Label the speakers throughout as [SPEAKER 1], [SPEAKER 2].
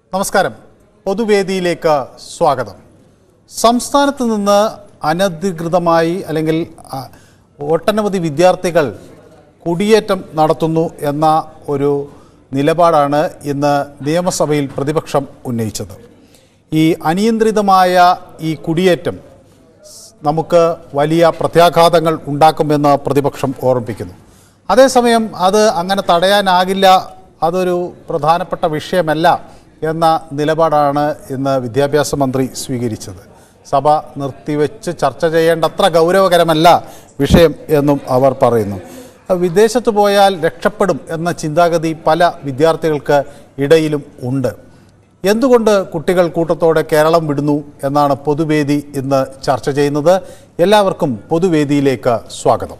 [SPEAKER 1] നമസ്കാരം പൊതുവേദിയിലേക്ക് സ്വാഗതം സംസ്ഥാനത്ത് നിന്ന് അനധികൃതമായി അല്ലെങ്കിൽ ആ, ഒട്ടനവധി വിദ്യാർത്ഥികൾ കുടിയേറ്റം നടത്തുന്നു എന്ന ഒരു നിലപാടാണ് ഇന്ന് നിയമസഭയിൽ പ്രതിപക്ഷം ഉന്നയിച്ചത് ഈ അനിയന്ത്രിതമായ ഈ കുടിയേറ്റം നമുക്ക് വലിയ പ്രത്യാഘാതങ്ങൾ ഉണ്ടാക്കുമെന്ന് പ്രതിപക്ഷം ഓർമ്മിപ്പിക്കുന്നു അതേസമയം അത് അങ്ങനെ തടയാനാകില്ല അതൊരു പ്രധാനപ്പെട്ട വിഷയമല്ല എന്ന നിലപാടാണ് ഇന്ന് വിദ്യാഭ്യാസ മന്ത്രി സ്വീകരിച്ചത് സഭ നിർത്തിവെച്ച് ചർച്ച ചെയ്യേണ്ടത്ര ഗൗരവകരമല്ല വിഷയം എന്നും അവർ പറയുന്നു വിദേശത്ത് പോയാൽ രക്ഷപ്പെടും എന്ന ചിന്താഗതി പല വിദ്യാർത്ഥികൾക്ക് ഇടയിലും ഉണ്ട് എന്തുകൊണ്ട് കുട്ടികൾ കൂട്ടത്തോടെ കേരളം വിടുന്നു എന്നാണ് പൊതുവേദി ഇന്ന് ചർച്ച ചെയ്യുന്നത് എല്ലാവർക്കും പൊതുവേദിയിലേക്ക് സ്വാഗതം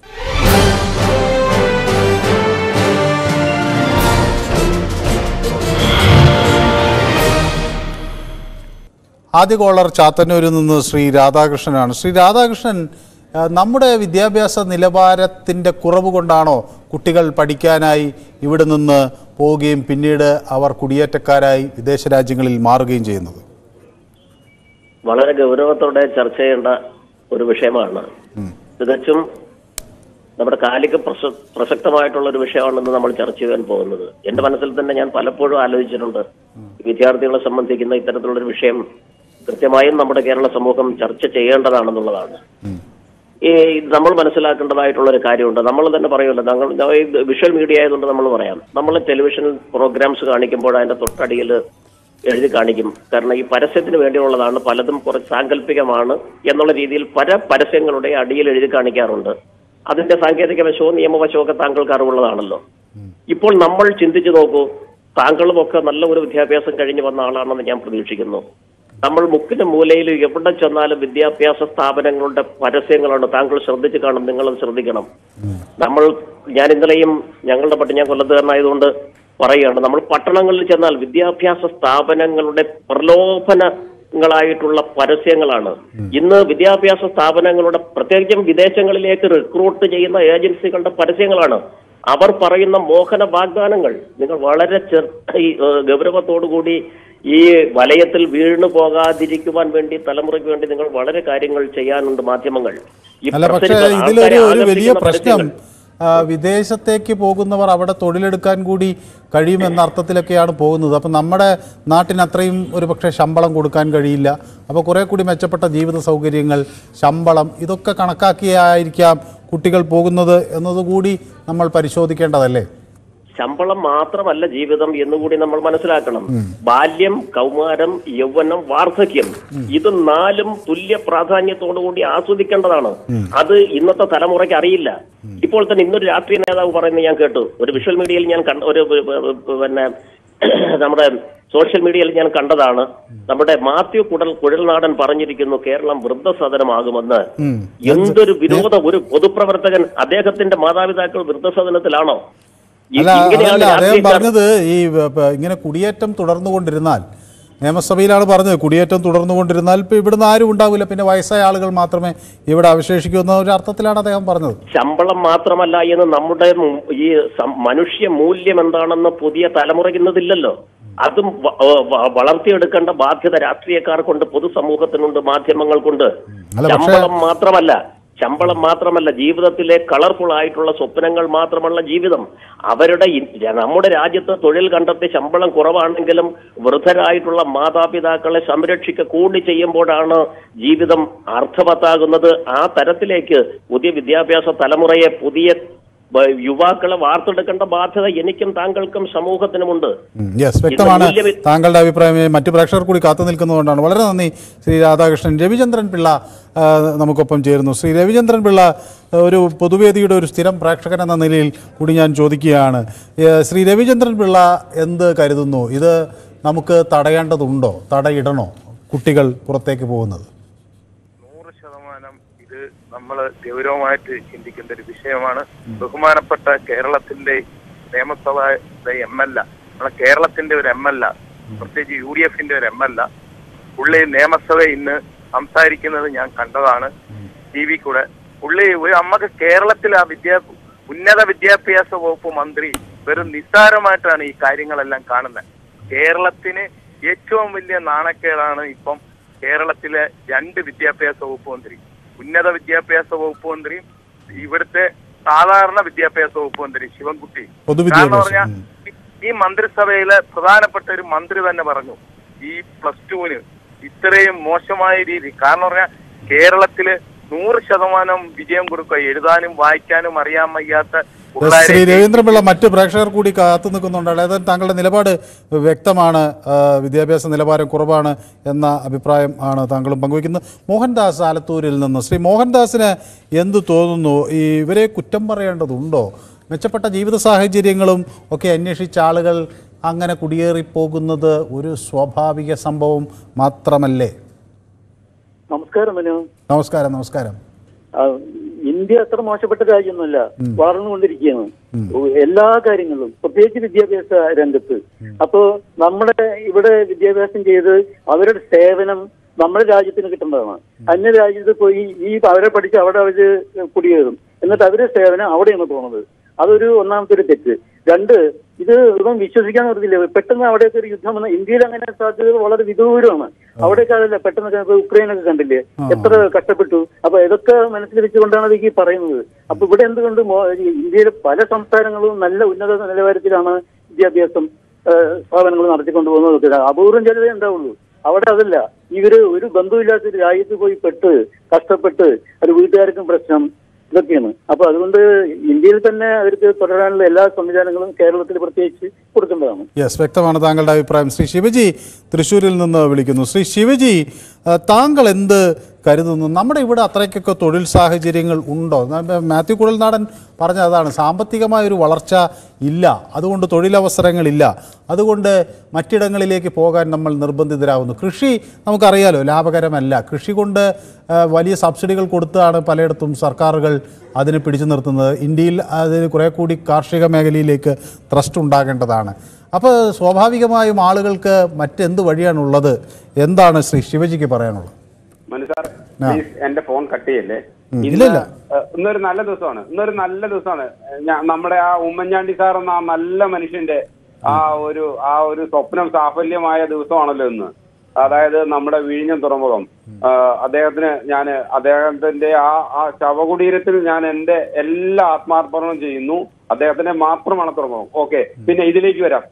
[SPEAKER 1] ആദ്യ കോളർ ചാത്തന്നൂരിൽ നിന്ന് ശ്രീ രാധാകൃഷ്ണനാണ് ശ്രീ രാധാകൃഷ്ണൻ ആ, നമ്മുടെ വിദ്യാഭ്യാസ നിലവാരത്തിൻ്റെ കുറവ് കൊണ്ടാണോ കുട്ടികൾ പഠിക്കാനായി ഇവിടെ നിന്ന് പോവുകയും പിന്നീട് അവർ കുടിയേറ്റക്കാരായി വിദേശ രാജ്യങ്ങളിൽ മാറുകയും ചെയ്യുന്നത്
[SPEAKER 2] വളരെ ഗൗരവത്തോടെ ചർച്ച ചെയ്യേണ്ട ഒരു വിഷയമാണ് തികച്ചും നമ്മുടെ കാലിക പ്രസ പ്രസക്തമായിട്ടുള്ള ഒരു വിഷയമാണെന്ന് നമ്മൾ ചർച്ച ചെയ്യാൻ പോകുന്നത് എന്റെ മനസ്സിൽ തന്നെ ഞാൻ പലപ്പോഴും ആലോചിച്ചിട്ടുണ്ട് വിദ്യാർത്ഥികളെ സംബന്ധിക്കുന്ന ഇത്തരത്തിലുള്ളൊരു വിഷയം കൃത്യമായും നമ്മുടെ കേരള സമൂഹം ചർച്ച ചെയ്യേണ്ടതാണെന്നുള്ളതാണ് ഈ നമ്മൾ മനസ്സിലാക്കേണ്ടതായിട്ടുള്ള ഒരു കാര്യമുണ്ട് നമ്മൾ തന്നെ പറയുമല്ലോ ഞങ്ങൾ ഈ വിഷ്വൽ മീഡിയ ആയതുകൊണ്ട് നമ്മൾ പറയാം നമ്മൾ ടെലിവിഷൻ പ്രോഗ്രാംസ് കാണിക്കുമ്പോൾ അതിന്റെ തൊട്ടടിയിൽ എഴുതി കാണിക്കും കാരണം ഈ പരസ്യത്തിന് വേണ്ടിയുള്ളതാണ് പലതും കുറച്ച് സാങ്കല്പികമാണ് എന്നുള്ള രീതിയിൽ പല പരസ്യങ്ങളുടെ അടിയിൽ എഴുതി കാണിക്കാറുണ്ട് അതിന്റെ സാങ്കേതിക വശവും നിയമവശവും ഒക്കെ താങ്കൾക്ക് അറിവുള്ളതാണല്ലോ ഇപ്പോൾ നമ്മൾ ചിന്തിച്ചു നോക്കൂ താങ്കളും ഒക്കെ നല്ല ഒരു വിദ്യാഭ്യാസം കഴിഞ്ഞു വന്ന ആളാണെന്ന് ഞാൻ പ്രതീക്ഷിക്കുന്നു നമ്മൾ മുക്കിന്റെ മൂലയിൽ എവിടെ ചെന്നാലും വിദ്യാഭ്യാസ സ്ഥാപനങ്ങളുടെ പരസ്യങ്ങളാണ് താങ്കൾ ശ്രദ്ധിച്ചു കാണും നിങ്ങളും ശ്രദ്ധിക്കണം നമ്മൾ ഞാൻ ഇന്നലെയും ഞങ്ങളുടെ പട്ടി ഞാൻ കൊല്ലത്തുകാരനായതുകൊണ്ട് പറയുകയാണ് നമ്മൾ പട്ടണങ്ങളിൽ ചെന്നാൽ വിദ്യാഭ്യാസ സ്ഥാപനങ്ങളുടെ പ്രലോഭനങ്ങളായിട്ടുള്ള പരസ്യങ്ങളാണ് ഇന്ന് വിദ്യാഭ്യാസ സ്ഥാപനങ്ങളുടെ പ്രത്യേകിച്ചും വിദേശങ്ങളിലേക്ക് റിക്രൂട്ട് ചെയ്യുന്ന ഏജൻസികളുടെ പരസ്യങ്ങളാണ് അവർ പറയുന്ന മോഹന വാഗ്ദാനങ്ങൾ നിങ്ങൾ വളരെ ചെറു ഈ ഏഹ്, ഗൗരവത്തോടുകൂടി ഈ വലയത്തിൽ വീണു പോകാതിരിക്കുവാൻ വേണ്ടി തലമുറയ്ക്ക് വേണ്ടി നിങ്ങൾ വളരെ കാര്യങ്ങൾ ചെയ്യാനുണ്ട് മാധ്യമങ്ങൾ ഈ
[SPEAKER 1] അല്ല പക്ഷേ
[SPEAKER 2] പ്രസരിക്കുന്ന
[SPEAKER 1] ഇതിലൊരു
[SPEAKER 2] ആൾക്കാരെ
[SPEAKER 1] ഒരു വലിയ
[SPEAKER 2] ആകർഷിക്കുന്ന
[SPEAKER 1] പ്രശ്നം
[SPEAKER 2] പരസ്യങ്ങൾ.
[SPEAKER 1] ആ, വിദേശത്തേക്ക് പോകുന്നവർ അവിടെ തൊഴിലെടുക്കാൻ കൂടി കഴിയുമെന്ന അർത്ഥത്തിലൊക്കെയാണ് പോകുന്നത് അപ്പം നമ്മുടെ നാട്ടിന് അത്രയും ഒരു പക്ഷേ ശമ്പളം കൊടുക്കാൻ കഴിയില്ല അപ്പോൾ കുറേ കൂടി മെച്ചപ്പെട്ട ജീവിത സൗകര്യങ്ങൾ ശമ്പളം ഇതൊക്കെ കണക്കാക്കിയായിരിക്കാം കുട്ടികൾ പോകുന്നത് എന്നതുകൂടി നമ്മൾ പരിശോധിക്കേണ്ടതല്ലേ
[SPEAKER 2] ശമ്പളം മാത്രമല്ല ജീവിതം എന്നുകൂടി നമ്മൾ മനസ്സിലാക്കണം ബാല്യം കൗമാരം യൗവനം വാർദ്ധക്യം ഇത് നാലും തുല്യ പ്രാധാന്യത്തോടുകൂടി ആസ്വദിക്കേണ്ടതാണ് അത് ഇന്നത്തെ തലമുറയ്ക്ക് അറിയില്ല ഇപ്പോൾ തന്നെ ഇന്നൊരു രാഷ്ട്രീയ നേതാവ് പറയുന്നത് ഞാൻ കേട്ടു ഒരു വിഷ്വൽ മീഡിയയിൽ ഞാൻ കണ്ട ഒരു പ- പ- പ- പിന്നെ നമ്മുടെ സോഷ്യൽ മീഡിയയിൽ ഞാൻ കണ്ടതാണ് നമ്മുടെ മാത്യു കുടൽ കുഴൽനാടൻ പറഞ്ഞിരിക്കുന്നു കേരളം വൃദ്ധസദനമാകുമെന്ന്
[SPEAKER 1] ഉം.
[SPEAKER 2] എന്തൊരു വിരോധ ഒരു പൊതുപ്രവർത്തകൻ അദ്ദേഹത്തിന്റെ മാതാപിതാക്കൾ വൃദ്ധസദനത്തിലാണോ ഈ-
[SPEAKER 1] അല്ല
[SPEAKER 2] ഇങ്ങനെയാണ്
[SPEAKER 1] അതല്ല അദ്ദേഹം
[SPEAKER 2] രാഷ്ട്രീയക്കാർ
[SPEAKER 1] പറഞ്ഞത് ഈ വ- പ- ഇങ്ങനെ കുടിയേറ്റം തുടർന്നുകൊണ്ടിരുന്നാൽ നിയമസഭയിലാണ് പറഞ്ഞത് കുടിയേറ്റം തുടർന്നുകൊണ്ടിരുന്നാൽ ഇപ്പം ഇവിടുന്ന് ആരും ഉണ്ടാവില്ല പിന്നെ വയസ്സായ ആളുകൾ മാത്രമേ ഇവിടെ അവശേഷിക്കൂ എന്ന ഒരു അർത്ഥത്തിലാണ് അദ്ദേഹം പറഞ്ഞത്
[SPEAKER 2] ശമ്പളം മാത്രമല്ല എന്ന് നമ്മുടെ മു- ഈ സം- മനുഷ്യ മൂല്യം എന്താണെന്ന് പുതിയ തലമുറയ്ക്ക് ഇന്നതില്ലല്ലോ അതും വ- വ- വളർത്തിയെടുക്കേണ്ട ബാധ്യത രാഷ്ട്രീയക്കാർക്കുണ്ട് പൊതുസമൂഹത്തിനുണ്ട് മാധ്യമങ്ങൾക്കുണ്ട്
[SPEAKER 1] അല്ല, പക്ഷേ-
[SPEAKER 2] ശമ്പളം മാത്രമല്ല ശമ്പളം മാത്രമല്ല ജീവിതത്തിലെ കളർഫുൾ ആയിട്ടുള്ള സ്വപ്നങ്ങൾ മാത്രമല്ല ജീവിതം അവരുടെ ഇ- നമ്മുടെ രാജ്യത്ത് തൊഴിൽ കണ്ടെത്തി ശമ്പളം കുറവാണെങ്കിലും വൃദ്ധരായിട്ടുള്ള മാതാപിതാക്കളെ സംരക്ഷിക്കുക കൂടി ചെയ്യുമ്പോഴാണ് ജീവിതം അർത്ഥവത്താകുന്നത് ആ തരത്തിലേക്ക് പുതിയ വിദ്യാഭ്യാസ തലമുറയെ പുതിയ ബ- യുവാക്കളെ വാർത്തെടുക്കേണ്ട ബാധ്യത എനിക്കും താങ്കൾക്കും സമൂഹത്തിനുമുണ്ട്
[SPEAKER 1] യെസ് വ്യക്തമാണ്
[SPEAKER 2] മൂല്യം-
[SPEAKER 1] താങ്കളുടെ അഭിപ്രായം മറ്റു പ്രേക്ഷകർ കൂടി കാത്തു നിൽക്കുന്നതുകൊണ്ടാണ് വളരെ നന്ദി ശ്രീ രാധാകൃഷ്ണൻ രവിചന്ദ്രൻ പിള്ള ആ, നമുക്കൊപ്പം ചേരുന്നു ശ്രീ രവിചന്ദ്രൻ പിള്ള ആ, ഒരു പൊതുവേദിയുടെ ഒരു സ്ഥിരം പ്രേക്ഷകൻ എന്ന നിലയിൽ കൂടി ഞാൻ ചോദിക്കുകയാണ് ഏ, ശ്രീ രവിചന്ദ്രൻ പിള്ള എന്ത് കരുതുന്നു ഇത് നമുക്ക് തടയേണ്ടതുണ്ടോ തടയിടണോ കുട്ടികൾ പുറത്തേക്ക് പോകുന്നത്
[SPEAKER 3] നൂറ് ശതമാനം ഇത് നമ്മൾ ഗൗരവമായിട്ട് ചിന്തിക്കേണ്ട ഒരു വിഷയമാണ് ബഹുമാനപ്പെട്ട കേരളത്തിന്റെ നിയമസഭയുടെ എം എൽ എ നമ്മളെ കേരളത്തിന്റെ ഒരു എം എൽ എ പ്രത്യേകിച്ച് യു ഡി എഫിന്റെ ഒരു എം എൽ എ പുള്ളി നിയമസഭ ഇന്ന് സംസാരിക്കുന്നത് ഞാൻ കണ്ടതാണ് ടി വി കൂടെ പുള്ളി ഒരു അമ്മക്ക് കേരളത്തിൽ ആ വിദ്യാ ഉന്നത വിദ്യാഭ്യാസ വകുപ്പ് മന്ത്രി വെറും നിസ്സാരമായിട്ടാണ് ഈ കാര്യങ്ങളെല്ലാം കാണുന്നത് കേരളത്തിന് ഏറ്റവും വലിയ നാണക്കേടാണ് ഇപ്പം കേരളത്തിലെ രണ്ട് വിദ്യാഭ്യാസ വകുപ്പ് മന്ത്രി ഉന്നത വിദ്യാഭ്യാസ വകുപ്പ് മന്ത്രിയും ഇവിടുത്തെ സാധാരണ വിദ്യാഭ്യാസ വകുപ്പ് മന്ത്രി ശിവൻകുട്ടി
[SPEAKER 1] പൊതുവിദ്യാഭ്യാസം,
[SPEAKER 3] കാരണം പറഞ്ഞാൽ
[SPEAKER 1] ഉം.
[SPEAKER 3] ഈ മന്ത്രിസഭയിലെ പ്രധാനപ്പെട്ട ഒരു മന്ത്രി തന്നെ പറഞ്ഞു ഈ പ്ലസ് ടുവിന് ഇത്രയും മോശമായ രീതി കാരണം പറഞ്ഞാൽ കേരളത്തില് നൂറ് ശതമാനം വിജയം കൊടുക്കുക എഴുതാനും വായിക്കാനും അറിയാൻ വയ്യാത്ത
[SPEAKER 1] ശ്രീ
[SPEAKER 3] പിള്ളേരെ
[SPEAKER 1] രവീന്ദ്രപിള്ള മറ്റ് പ്രേക്ഷകർ കൂടി കാത്തു നിൽക്കുന്നുണ്ട് അതായത് താങ്കളുടെ നിലപാട് വ്യക്തമാണ് ആ, വിദ്യാഭ്യാസ നിലവാരം കുറവാണ് എന്ന അഭിപ്രായം ആണ് താങ്കളും പങ്കുവയ്ക്കുന്നത് മോഹൻദാസ് ആലത്തൂരിൽ നിന്ന് ശ്രീ മോഹൻദാസിന് എന്തു തോന്നുന്നു ഈ ഇവരെ കുറ്റം പറയേണ്ടതുണ്ടോ മെച്ചപ്പെട്ട ജീവിത സാഹചര്യങ്ങളും ഒക്കെ അന്വേഷിച്ച ആളുകൾ അങ്ങനെ കുടിയേറിപ്പോകുന്നത് ഒരു സ്വാഭാവിക സംഭവം മാത്രമല്ലേ
[SPEAKER 4] നമസ്കാരം മനു
[SPEAKER 1] നമസ്കാരം നമസ്കാരം
[SPEAKER 4] ആ, ഇന്ത്യ അത്ര മോശപ്പെട്ട രാജ്യമൊന്നുമല്ല വളർന്നുകൊണ്ടിരിക്കുകയാണ് എല്ലാ കാര്യങ്ങളിലും പ്രത്യേകിച്ച് വിദ്യാഭ്യാസ രംഗത്ത് അപ്പോ നമ്മുടെ ഇവിടെ വിദ്യാഭ്യാസം ചെയ്ത് അവരുടെ സേവനം നമ്മുടെ രാജ്യത്തിന് കിട്ടേണ്ടതാണ് അന്യ രാജ്യത്ത് പോയി ഈ അവരെ പഠിച്ച് അവിടെ അവര് കുടിയേറും എന്നിട്ട് അവരുടെ സേവനം അവിടെയാണ് പോകുന്നത് അതൊരു ഒന്നാമത്തെ ഒരു തെറ്റ് രണ്ട് ഇത് ഇതൊന്നും വിശ്വസിക്കാൻ പറ്റില്ല പെട്ടെന്ന് അവിടെയൊക്കെ ഒരു യുദ്ധം വന്ന ഇന്ത്യയിൽ അങ്ങനെ സാധ്യതകൾ വളരെ വിദൂരമാണ് അവിടെയൊക്കെ അതല്ല പെട്ടെന്ന് ഇപ്പൊ ഉക്രൈനൊക്കെ കണ്ടില്ലേ എത്ര കഷ്ടപ്പെട്ടു അപ്പൊ ഇതൊക്കെ മനസ്സിൽ വെച്ചുകൊണ്ടാണ് ഇത് ഈ പറയുന്നത് അപ്പൊ ഇവിടെ എന്തുകൊണ്ട് മോ- ഈ ഇന്ത്യയിലെ പല സംസ്ഥാനങ്ങളും നല്ല ഉന്നത നിലവാരത്തിലാണ് വിദ്യാഭ്യാസം ഏഹ്, സ്ഥാപനങ്ങൾ നടത്തിക്കൊണ്ടു പോകുന്നത് അപൂർവം ചിലതേ ഉണ്ടാവുള്ളൂ അവിടെ അതല്ല ഇവര് ഒരു ബന്ധുവില്ലാത്ത ഒരു രാജ്യത്ത് പോയി പെട്ട് കഷ്ടപ്പെട്ട് അത് വീട്ടുകാർക്കും പ്രശ്നം ഇതൊക്കെയാണ് അപ്പൊ അതുകൊണ്ട് ഇന്ത്യയിൽ തന്നെ അവർക്ക് തുടരാനുള്ള എല്ലാ സംവിധാനങ്ങളും കേരളത്തിൽ പ്രത്യേകിച്ച് കൊടുക്കേണ്ടതാണ്
[SPEAKER 1] യെസ് വ്യക്തമാണ് താങ്കളുടെ അഭിപ്രായം ശ്രീ ശിവജി തൃശ്ശൂരിൽ നിന്ന് വിളിക്കുന്നു ശ്രീ ശിവജി ആ, താങ്കൾ എന്ത് കരുതുന്നു നമ്മുടെ ഇവിടെ അത്രയ്ക്കൊക്കെ തൊഴിൽ സാഹചര്യങ്ങൾ ഉണ്ടോ ന- മാത്യു കുഴൽനാടൻ പറഞ്ഞ അതാണ് സാമ്പത്തികമായ ഒരു വളർച്ച ഇല്ല അതുകൊണ്ട് തൊഴിലവസരങ്ങളില്ല അതുകൊണ്ട് മറ്റിടങ്ങളിലേക്ക് പോകാൻ നമ്മൾ നിർബന്ധിതരാകുന്നു കൃഷി നമുക്കറിയാലോ ലാഭകരമല്ല കൃഷി കൊണ്ട് ആ, വലിയ സബ്സിഡികൾ കൊടുത്താണ് പലയിടത്തും സർക്കാരുകൾ അതിനെ പിടിച്ചു നിർത്തുന്നത് ഇന്ത്യയിൽ അതിന് കുറേ കൂടി കാർഷിക മേഖലയിലേക്ക് ട്രസ്റ്റ് ഉണ്ടാകേണ്ടതാണ് അപ്പോൾ സ്വാഭാവികമായും ആളുകൾക്ക് മറ്റെന്ത് വഴിയാണുള്ളത് എന്താണ് ശ്രീ ശിവജിക്ക് പറയാനുള്ളത്
[SPEAKER 5] മനുസാർ
[SPEAKER 1] ആ.
[SPEAKER 5] പ്ലീസ് എന്റെ ഫോൺ കട്ട് ചെയ്യല്ലേ
[SPEAKER 1] ഉം,
[SPEAKER 5] ഇന്ന്
[SPEAKER 1] ഇല്ലില്ല.
[SPEAKER 5] ഏഹ്, ഇന്നൊരു നല്ല ദിവസമാണ് ഇന്നൊരു നല്ല ദിവസമാണ് ഞാൻ നമ്മുടെ ആ ഉമ്മൻചാണ്ടി സാർ എന്ന ആ നല്ല മനുഷ്യന്റെ ആ ഒരു ആ ഒരു സ്വപ്നം സാഫല്യമായ ദിവസമാണല്ലോ ഇന്ന് അതായത് നമ്മുടെ വിഴിഞ്ഞം തുറമുഖം ആ, അദ്ദേഹത്തിന് ഞാൻ അദ്ദേഹത്തിന്റെ ആ ആ ശവകുടീരത്തിൽ ഞാൻ എന്റെ എല്ലാ ആത്മാർപ്പണവും ചെയ്യുന്നു അദ്ദേഹത്തിന്റെ മാത്രമാണ് തുറമുഖം ഓക്കെ പിന്നെ ഇതിലേക്ക് വരാം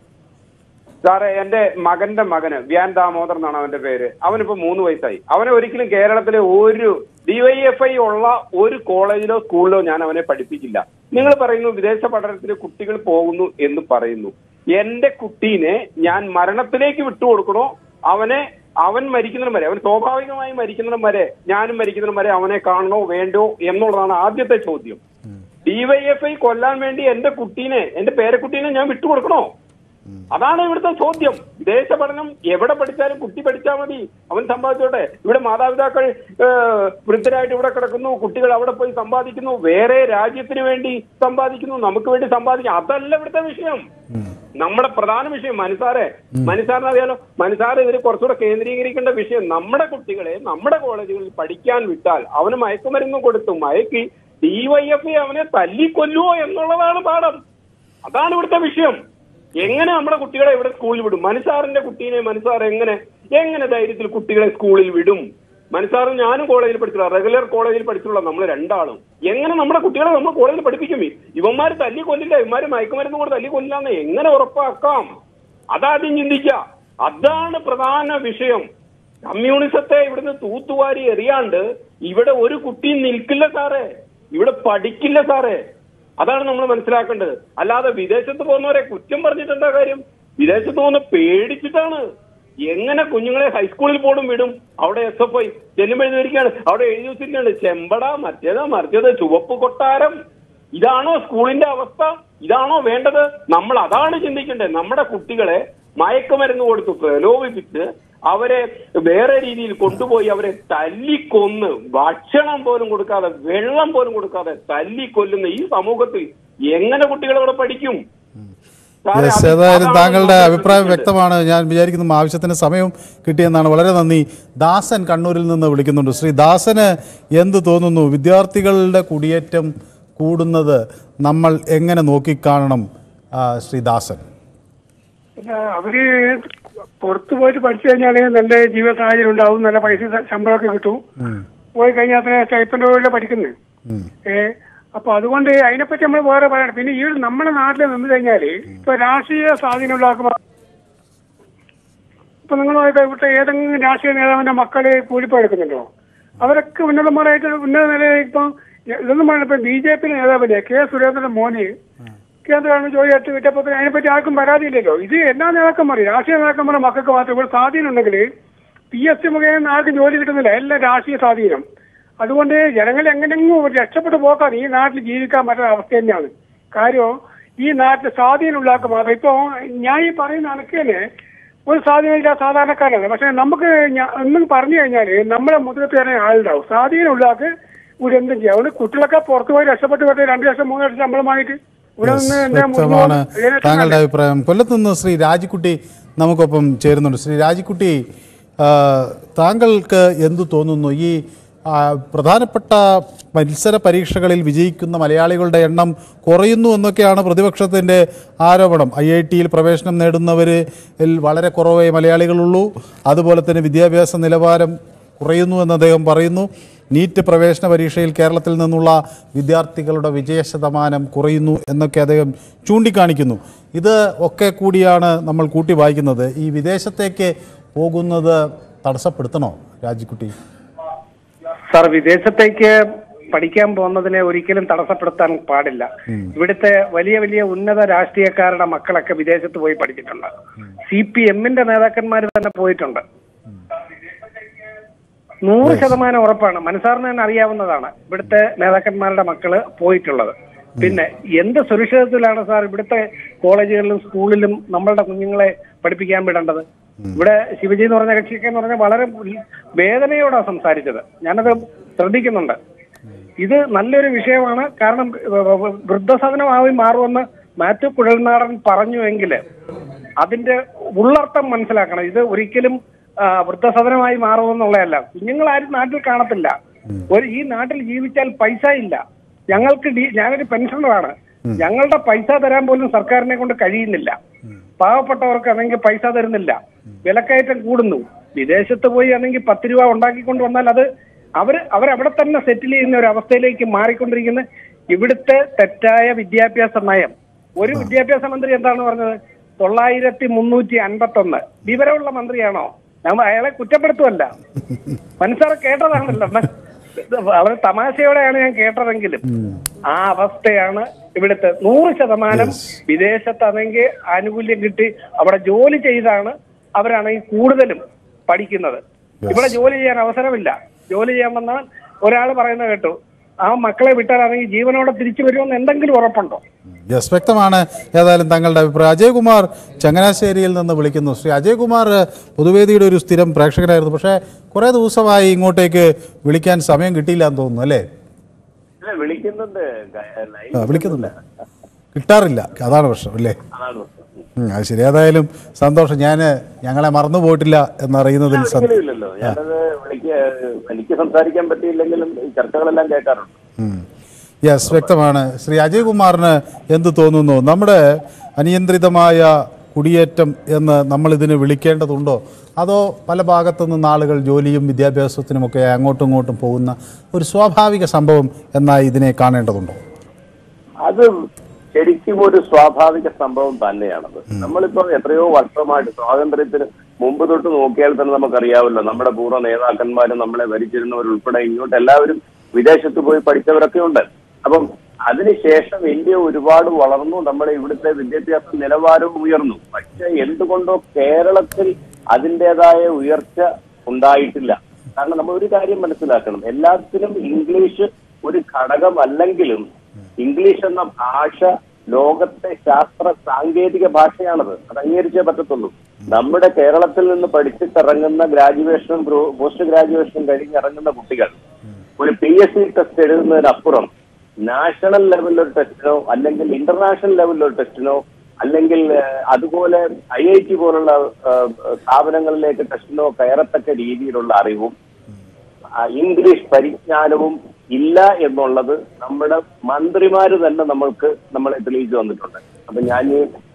[SPEAKER 5] സാറേ എന്റെ മകന്റെ മകന് വ്യാൻ ദാമോദർ എന്നാണ് അവന്റെ പേര് അവനിപ്പോ മൂന്ന് വയസ്സായി അവനെ ഒരിക്കലും കേരളത്തിലെ ഒരു ഡിവൈഎഫ്ഐ ഉള്ള ഒരു കോളേജിലോ സ്കൂളിലോ ഞാൻ അവനെ പഠിപ്പിക്കില്ല നിങ്ങൾ പറയുന്നു വിദേശ പഠനത്തിന് കുട്ടികൾ പോകുന്നു എന്ന് പറയുന്നു എന്റെ കുട്ടീനെ ഞാൻ മരണത്തിലേക്ക് വിട്ടുകൊടുക്കണോ അവനെ അവൻ മരിക്കുന്നിടം വരെ അവൻ സ്വാഭാവികമായി മരിക്കുന്നിടം വരെ ഞാനും മരിക്കുന്നിടം വരെ അവനെ കാണണോ വേണ്ടോ എന്നുള്ളതാണ് ആദ്യത്തെ ചോദ്യം ഡിവൈഎഫ്ഐ കൊല്ലാൻ വേണ്ടി എന്റെ കുട്ടീനെ എന്റെ പേരക്കുട്ടീനെ ഞാൻ വിട്ടുകൊടുക്കണോ അതാണ് ഇവിടുത്തെ ചോദ്യം വിദേശ പഠനം എവിടെ പഠിച്ചാലും കുട്ടി പഠിച്ചാൽ മതി അവൻ സമ്പാദിച്ചോട്ടെ ഇവിടെ മാതാപിതാക്കൾ ഏഹ്, വൃദ്ധരായിട്ട് ഇവിടെ കിടക്കുന്നു കുട്ടികൾ അവിടെ പോയി സമ്പാദിക്കുന്നു വേറെ രാജ്യത്തിന് വേണ്ടി സമ്പാദിക്കുന്നു നമുക്ക് വേണ്ടി സമ്പാദിക്കുന്നു അതല്ല ഇവിടുത്തെ വിഷയം നമ്മുടെ പ്രധാന വിഷയം മനസാറെ മനസാറിന് അറിയാലോ മനസാറ് ഇതിൽ കുറച്ചുകൂടെ കേന്ദ്രീകരിക്കേണ്ട വിഷയം നമ്മുടെ കുട്ടികളെ നമ്മുടെ കോളേജുകളിൽ പഠിക്കാൻ വിട്ടാൽ അവന് മയക്കുമരുന്ന് കൊടുത്തു മയക്കി ഡിവൈഎഫ്ഐ അവനെ തല്ലിക്കൊല്ലുവോ എന്നുള്ളതാണ് പാഠം അതാണ് ഇവിടുത്തെ വിഷയം എങ്ങനെ നമ്മുടെ കുട്ടികളെ ഇവിടെ സ്കൂളിൽ വിടും മനസാറിന്റെ കുട്ടീനെ മനസാർ എങ്ങനെ എങ്ങനെ ധൈര്യത്തിൽ കുട്ടികളെ സ്കൂളിൽ വിടും മനസാറും ഞാനും കോളേജിൽ പഠിച്ചുള്ള റെഗുലർ കോളേജിൽ പഠിച്ചുള്ള നമ്മൾ രണ്ടാളും എങ്ങനെ നമ്മുടെ കുട്ടികളെ നമ്മൾ കോളേജിൽ പഠിപ്പിക്കും ഇവന്മാർ തല്ലി കൊല്ലില്ല ഇവന്മാര് മയക്കുമരുന്ന് കൂടെ തല്ലി കൊല്ലില്ലാന്ന് എങ്ങനെ ഉറപ്പാക്കാം അതാദ്യം ചിന്തിക്കുക അതാണ് പ്രധാന വിഷയം കമ്മ്യൂണിസത്തെ ഇവിടുന്ന് തൂത്തുവാരി എറിയാണ്ട് ഇവിടെ ഒരു കുട്ടിയും നിൽക്കില്ല സാറേ ഇവിടെ പഠിക്കില്ല സാറേ അതാണ് നമ്മൾ മനസ്സിലാക്കേണ്ടത് അല്ലാതെ വിദേശത്ത് പോകുന്നവരെ കുറ്റം പറഞ്ഞിട്ടെന്താ കാര്യം വിദേശത്ത് പോകുന്ന പേടിച്ചിട്ടാണ് എങ്ങനെ കുഞ്ഞുങ്ങളെ ഹൈസ്കൂളിൽ പോലും വിടും അവിടെ എസ് എഫ് ഐ ചെല്ലുമ്പോൾ എഴുതിയിരിക്കുകയാണ് അവിടെ എഴുതി വെച്ചിരിക്കുകയാണ് ചെമ്പട മറ്റേത് മറിച്ചത് ചുവപ്പ് കൊട്ടാരം ഇതാണോ സ്കൂളിന്റെ അവസ്ഥ ഇതാണോ വേണ്ടത് നമ്മൾ അതാണ് ചിന്തിക്കേണ്ടത് നമ്മുടെ കുട്ടികളെ മയക്കുമരുന്ന് കൊടുത്ത് പ്രലോഭിപ്പിച്ച് അവരെ വേറെ രീതിയിൽ കൊണ്ടുപോയി അവരെ തല്ലിക്കൊന്ന് ഭക്ഷണം പോലും കൊടുക്കാതെ വെള്ളം പോലും കൊടുക്കാതെ തല്ലിക്കൊല്ലുന്ന ഈ സമൂഹത്തിൽ എങ്ങനെ കുട്ടികൾ അവിടെ പഠിക്കും സാറേ,
[SPEAKER 1] യെസ്
[SPEAKER 5] അത്
[SPEAKER 1] ഏതായാലും
[SPEAKER 5] അതാണ്
[SPEAKER 1] താങ്കളുടെ
[SPEAKER 5] നമ്മൾ
[SPEAKER 1] അഭിപ്രായം
[SPEAKER 5] ശ്രദ്ധിക്കേണ്ടത്.
[SPEAKER 1] വ്യക്തമാണ് ഞാൻ വിചാരിക്കുന്നു ആവശ്യത്തിന് സമയം കിട്ടിയെന്നാണ് വളരെ നന്ദി ദാസൻ കണ്ണൂരിൽ നിന്ന് വിളിക്കുന്നുണ്ട് ശ്രീ ദാസന് എന്ത് തോന്നുന്നു വിദ്യാർത്ഥികളുടെ കുടിയേറ്റം കൂടുന്നത് നമ്മൾ എങ്ങനെ നോക്കിക്കാണണം ആ, ശ്രീ ദാസൻ
[SPEAKER 6] പിന്നെ അവര് പുറത്തു പോയിട്ട് പഠിച്ചു കഴിഞ്ഞാൽ നല്ല ജീവിത സാഹചര്യം ഉണ്ടാവും നല്ല പൈസ ശമ്പളമൊക്കെ കിട്ടും പോയി കഴിഞ്ഞാൽ അത്ര സ്റ്റൈപ്പൻഡോടെ പഠിക്കുന്നത്
[SPEAKER 1] ഉം.
[SPEAKER 6] ഏ അപ്പൊ അതുകൊണ്ട് അതിനെപ്പറ്റി നമ്മൾ വേറെ പറയണം പിന്നെ ഈ നമ്മുടെ നാട്ടിൽ നിന്ന് കഴിഞ്ഞാല് ഇപ്പൊ രാഷ്ട്രീയ സ്വാധീനം ഉണ്ടാക്കുമ്പോൾ ഇപ്പൊ നിങ്ങൾ ഇവിടുത്തെ ഏതെങ്കിലും രാഷ്ട്രീയ നേതാവിന്റെ മക്കള് കൂലിപ്പോ എടുക്കുന്നുണ്ടോ അവരൊക്കെ ഉന്നതന്മാരായിട്ട് ഉന്നത നിലയിൽ ഇപ്പൊ ഇതൊന്നും പറഞ്ഞ ഇപ്പൊ ബി ജെ പി നേതാവില്ലേ കെ സുരേന്ദ്രന്റെ മോന് കേന്ദ്ര ഗവൺമെന്റ് ജോലി എടുത്ത് വിട്ടപ്പോൾ പിന്നെ അതിനെപ്പറ്റി ആർക്കും പരാതിയില്ലല്ലോ ഇത് എല്ലാ നേതാക്കന്മാരും രാഷ്ട്രീയ നേതാക്കന്മാരുടെ മക്കൾക്ക് മാത്രം ഇവിടെ സ്വാധീനം ഉണ്ടെങ്കിൽ പി എസ് സി മുഖേന ആർക്കും ജോലി കിട്ടുന്നില്ല എല്ലാ രാഷ്ട്രീയ സ്വാധീനം അതുകൊണ്ട് ജനങ്ങൾ എങ്ങനെയെങ്കിലും ഒരു രക്ഷപ്പെട്ടു പോക്കാൻ ഈ നാട്ടിൽ ജീവിക്കാൻ പറ്റുന്ന അവസ്ഥ തന്നെയാണ് കാര്യം ഈ നാട്ടിൽ സ്വാധീനം ഉണ്ടാക്കുക മാത്രം ഇപ്പൊ ഞാൻ ഈ പറയുന്ന അനക്ക് തന്നെ ഒരു സ്വാധീനമില്ല സാധാരണക്കാരാണ് പക്ഷെ നമുക്ക് ഞാ- ഒന്നും പറഞ്ഞു കഴിഞ്ഞാല് നമ്മളെ മുതുകത്ത് തന്നെ ആളുണ്ടാവും സ്വാധീനം ഉണ്ടാക്ക് ഇവിടെ എന്തും ചെയ്യാം അതുകൊണ്ട് കുട്ടികളൊക്കെ പുറത്തു പോയി രക്ഷപ്പെട്ട് പറ്റേ രണ്ടു ലക്ഷം മൂന്ന് ലക്ഷം ശമ്പളമായിട്ട് ഇവിടെ നിന്ന് എന്റെ
[SPEAKER 1] വ്യക്തമാണ്
[SPEAKER 6] മുതുകത്ത്
[SPEAKER 1] താങ്കളുടെ അഭിപ്രായം കൊല്ലത്ത് നിന്ന് ശ്രീ രാജിക്കുട്ടി നമുക്കൊപ്പം ചേരുന്നുണ്ട് ശ്രീ രാജിക്കുട്ടി ആ, താങ്കൾക്ക് എന്തു തോന്നുന്നു ഈ ആ, പ്രധാനപ്പെട്ട മത്സര പരീക്ഷകളിൽ വിജയിക്കുന്ന മലയാളികളുടെ എണ്ണം കുറയുന്നു എന്നൊക്കെയാണ് പ്രതിപക്ഷത്തിൻ്റെ ആരോപണം ഐ ഐ ടിയിൽ പ്രവേശനം നേടുന്നവരിൽ വളരെ കുറവേ മലയാളികളുള്ളൂ അതുപോലെ തന്നെ വിദ്യാഭ്യാസ നിലവാരം കുറയുന്നു എന്ന് അദ്ദേഹം പറയുന്നു നീറ്റ് പ്രവേശന പരീക്ഷയിൽ കേരളത്തിൽ നിന്നുള്ള വിദ്യാർത്ഥികളുടെ വിജയ ശതമാനം കുറയുന്നു എന്നൊക്കെ അദ്ദേഹം ചൂണ്ടിക്കാണിക്കുന്നു ഇത് ഒക്കെ കൂടിയാണ് നമ്മൾ കൂട്ടി വായിക്കുന്നത് ഈ വിദേശത്തേക്ക് പോകുന്നത് തടസ്സപ്പെടുത്തണോ രാജിക്കുട്ടി
[SPEAKER 7] സാർ വിദേശത്തേക്ക് പഠിക്കാൻ പോകുന്നതിനെ ഒരിക്കലും തടസ്സപ്പെടുത്താൻ പാടില്ല ഇവിടുത്തെ വലിയ വലിയ ഉന്നത രാഷ്ട്രീയക്കാരുടെ മക്കളൊക്കെ വിദേശത്ത് പോയി പഠിച്ചിട്ടുണ്ട് സി പി എമ്മിന്റെ നേതാക്കന്മാർ തന്നെ പോയിട്ടുണ്ട് നൂറ് ശതമാനം ഉറപ്പാണ് മനസ്സാറിന് തന്നെ അറിയാവുന്നതാണ് ഇവിടുത്തെ നേതാക്കന്മാരുടെ മക്കള് പോയിട്ടുള്ളത് പിന്നെ എന്ത് സുരക്ഷിതത്വത്തിലാണ് സാർ ഇവിടുത്തെ കോളേജുകളിലും സ്കൂളിലും നമ്മളുടെ കുഞ്ഞുങ്ങളെ പഠിപ്പിക്കാൻ വിടേണ്ടത് ഇവിടെ ശിവജി എന്ന് പറഞ്ഞ കക്ഷിയൊക്കെ എന്ന് പറഞ്ഞാൽ വളരെ വേദനയോടാണ് സംസാരിച്ചത് ഞാനത് ശ്രദ്ധിക്കുന്നുണ്ട് ഇത് നല്ലൊരു വിഷയമാണ് കാരണം വ- വ- വൃദ്ധസദനമായി മാറുമെന്ന് മാത്യു കുഴൽനാടൻ പറഞ്ഞുവെങ്കിൽ അതിന്റെ ഉള്ളർത്ഥം മനസ്സിലാക്കണം ഇത് ഒരിക്കലും ആ, വൃദ്ധസദനമായി മാറുമെന്നുള്ളതല്ല കുഞ്ഞുങ്ങളാരും നാട്ടിൽ കാണത്തില്ല ഒരു ഈ നാട്ടിൽ ജീവിച്ചാൽ പൈസ ഇല്ല ഞങ്ങൾക്ക് ഡി- ഞാനൊരു പെൻഷനറാണ് ഞങ്ങളുടെ പൈസ തരാൻ പോലും സർക്കാരിനെ കൊണ്ട് കഴിയുന്നില്ല പാവപ്പെട്ടവർക്ക് ആണെങ്കിൽ പൈസ തരുന്നില്ല വിലക്കയറ്റം കൂടുന്നു വിദേശത്ത് പോയി ആണെങ്കിൽ പത്ത് രൂപ ഉണ്ടാക്കിക്കൊണ്ട് വന്നാൽ അത് അവർ അവരവിടെ തന്നെ സെറ്റിൽ ചെയ്യുന്ന ഒരു അവസ്ഥയിലേക്ക് മാറിക്കൊണ്ടിരിക്കുന്ന ഇവിടുത്തെ തെറ്റായ വിദ്യാഭ്യാസ നയം ഒരു വിദ്യാഭ്യാസ മന്ത്രി എന്താണ് പറഞ്ഞത് തൊള്ളായിരത്തി മുന്നൂറ്റി അൻപത്തി ഒന്ന് വിവരമുള്ള മന്ത്രിയാണോ നമ്മൾ അയാളെ കുറ്റപ്പെടുത്തുമല്ല മനസ്സാറെ കേട്ടതാണല്ലോ മ- ഇത് വളരെ തമാശയോടെയാണ് ഞാൻ കേട്ടതെങ്കിലും ആ അവസ്ഥയാണ് ഇവിടുത്തെ നൂറ് ശതമാനം വിദേശത്താണെങ്കിൽ ആനുകൂല്യം കിട്ടി അവിടെ ജോലി ചെയ്താണ് അവരാണെങ്കിൽ കൂടുതലും പഠിക്കുന്നത് ഇവിടെ ജോലി ചെയ്യാൻ അവസരമില്ല ജോലി ചെയ്യാൻ വന്നാൽ ഒരാൾ പറയുന്നത് കേട്ടു ആ മക്കളെ വിട്ടാലാണെങ്കിൽ ജീവനോടെ തിരിച്ചു വരുമെന്ന് എന്തെങ്കിലും ഉറപ്പുണ്ടോ
[SPEAKER 1] യെസ് വ്യക്തമാണ് ഏതായാലും താങ്കളുടെ അഭിപ്രായം അജയ്കുമാർ ചങ്ങനാശ്ശേരിയിൽ നിന്ന് വിളിക്കുന്നു ശ്രീ അജയ്കുമാർ പൊതുവേദിയുടെ ഒരു സ്ഥിരം പ്രേക്ഷകനായിരുന്നു പക്ഷേ കുറേ ദിവസമായി ഇങ്ങോട്ടേക്ക് വിളിക്കാൻ സമയം കിട്ടിയില്ല എന്ന് തോന്നുന്നു അല്ലേ
[SPEAKER 2] ഇല്ല വിളിക്കുന്നുണ്ട്
[SPEAKER 1] ആ വിളിക്കുന്നില്ല കിട്ടാറില്ല അതാണ് പ്രശ്നം അല്ലേ
[SPEAKER 2] അതാണ് പ്രശ്നം.
[SPEAKER 1] ഉം, അത് ശരി ഏതായാലും സന്തോഷം ഞാൻ ഞങ്ങളെ മറന്നു പോയിട്ടില്ല എന്നറിയുന്നതിൽ സന്തോഷം
[SPEAKER 2] ഒരിക്കലുമില്ലല്ലോ ഞാനത് വിളിക്ക എനിക്ക് സംസാരിക്കാൻ പറ്റിയില്ലെങ്കിലും ഈ ചർച്ചകളെല്ലാം കേൾക്കാറുണ്ട്
[SPEAKER 1] യെസ് വ്യക്തമാണ് ശ്രീ അജയ് കുമാറിന് എന്ത് തോന്നുന്നു നമ്മുടെ അനിയന്ത്രിതമായ കുടിയേറ്റം എന്ന് നമ്മൾ ഇതിന് വിളിക്കേണ്ടതുണ്ടോ അതോ പല ഭാഗത്തു നിന്ന് ആളുകൾ ജോലിയും വിദ്യാഭ്യാസത്തിനുമൊക്കെ അങ്ങോട്ടും ഇങ്ങോട്ടും പോകുന്ന ഒരു സ്വാഭാവിക സംഭവം എന്നായി ഇതിനെ കാണേണ്ടതുണ്ടോ
[SPEAKER 2] അത് ശരിക്കും ഒരു സ്വാഭാവിക സംഭവം തന്നെയാണത് നമ്മളിപ്പോ എത്രയോ വർഷമായിട്ട് സ്വാതന്ത്ര്യത്തിന് മുമ്പ് തൊട്ട് നോക്കിയാൽ തന്നെ നമുക്കറിയാമല്ലോ നമ്മുടെ പൂർവ്വ നേതാക്കന്മാരും നമ്മളെ ഭരിച്ചിരുന്നവരുൾപ്പെടെ ഇങ്ങോട്ട് എല്ലാവരും വിദേശത്ത് പോയി പഠിച്ചവരൊക്കെ ഉണ്ട് അപ്പം അതിനുശേഷം ഇന്ത്യ ഒരുപാട് വളർന്നു നമ്മുടെ ഇവിടുത്തെ വിദ്യാഭ്യാസ നിലവാരവും ഉയർന്നു പക്ഷെ എന്തുകൊണ്ടോ കേരളത്തിൽ അതിൻ്റെതായ ഉയർച്ച ഉണ്ടായിട്ടില്ല കാരണം നമ്മൾ ഒരു കാര്യം മനസ്സിലാക്കണം എല്ലാത്തിനും ഇംഗ്ലീഷ് ഒരു ഘടകമല്ലെങ്കിലും ഇംഗ്ലീഷ് എന്ന ഭാഷ ലോകത്തെ ശാസ്ത്ര സാങ്കേതിക ഭാഷയാണത് അത് അംഗീകരിച്ചേ പറ്റത്തുള്ളൂ നമ്മുടെ കേരളത്തിൽ നിന്ന് പഠിച്ചിട്ടിറങ്ങുന്ന ഗ്രാജുവേഷനും പോസ്റ്റ് ഗ്രാജുവേഷനും കഴിഞ്ഞിറങ്ങുന്ന കുട്ടികൾ ഒരു പി എസ് സി ടെസ്റ്റ് എഴുതുന്നതിനപ്പുറം നാഷണൽ ലെവലിലൊരു ടെസ്റ്റിനോ അല്ലെങ്കിൽ ഇന്റർനാഷണൽ ലെവലിലൊരു ടെസ്റ്റിനോ അല്ലെങ്കിൽ ഏഹ്, അതുപോലെ ഐ ഐ ടി പോലുള്ള ഏഹ്, സ്ഥാപനങ്ങളിലേക്ക് ടെസ്റ്റിനോ കയറത്തക്ക രീതിയിലുള്ള അറിവും ആ, ഇംഗ്ലീഷ് പരിജ്ഞാനവും ഇല്ല എന്നുള്ളത് നമ്മുടെ മന്ത്രിമാര് തന്നെ നമ്മൾക്ക് നമ്മളെ തെളിയിച്ചു വന്നിട്ടുണ്ട് അപ്പൊ ഞാൻ ഈ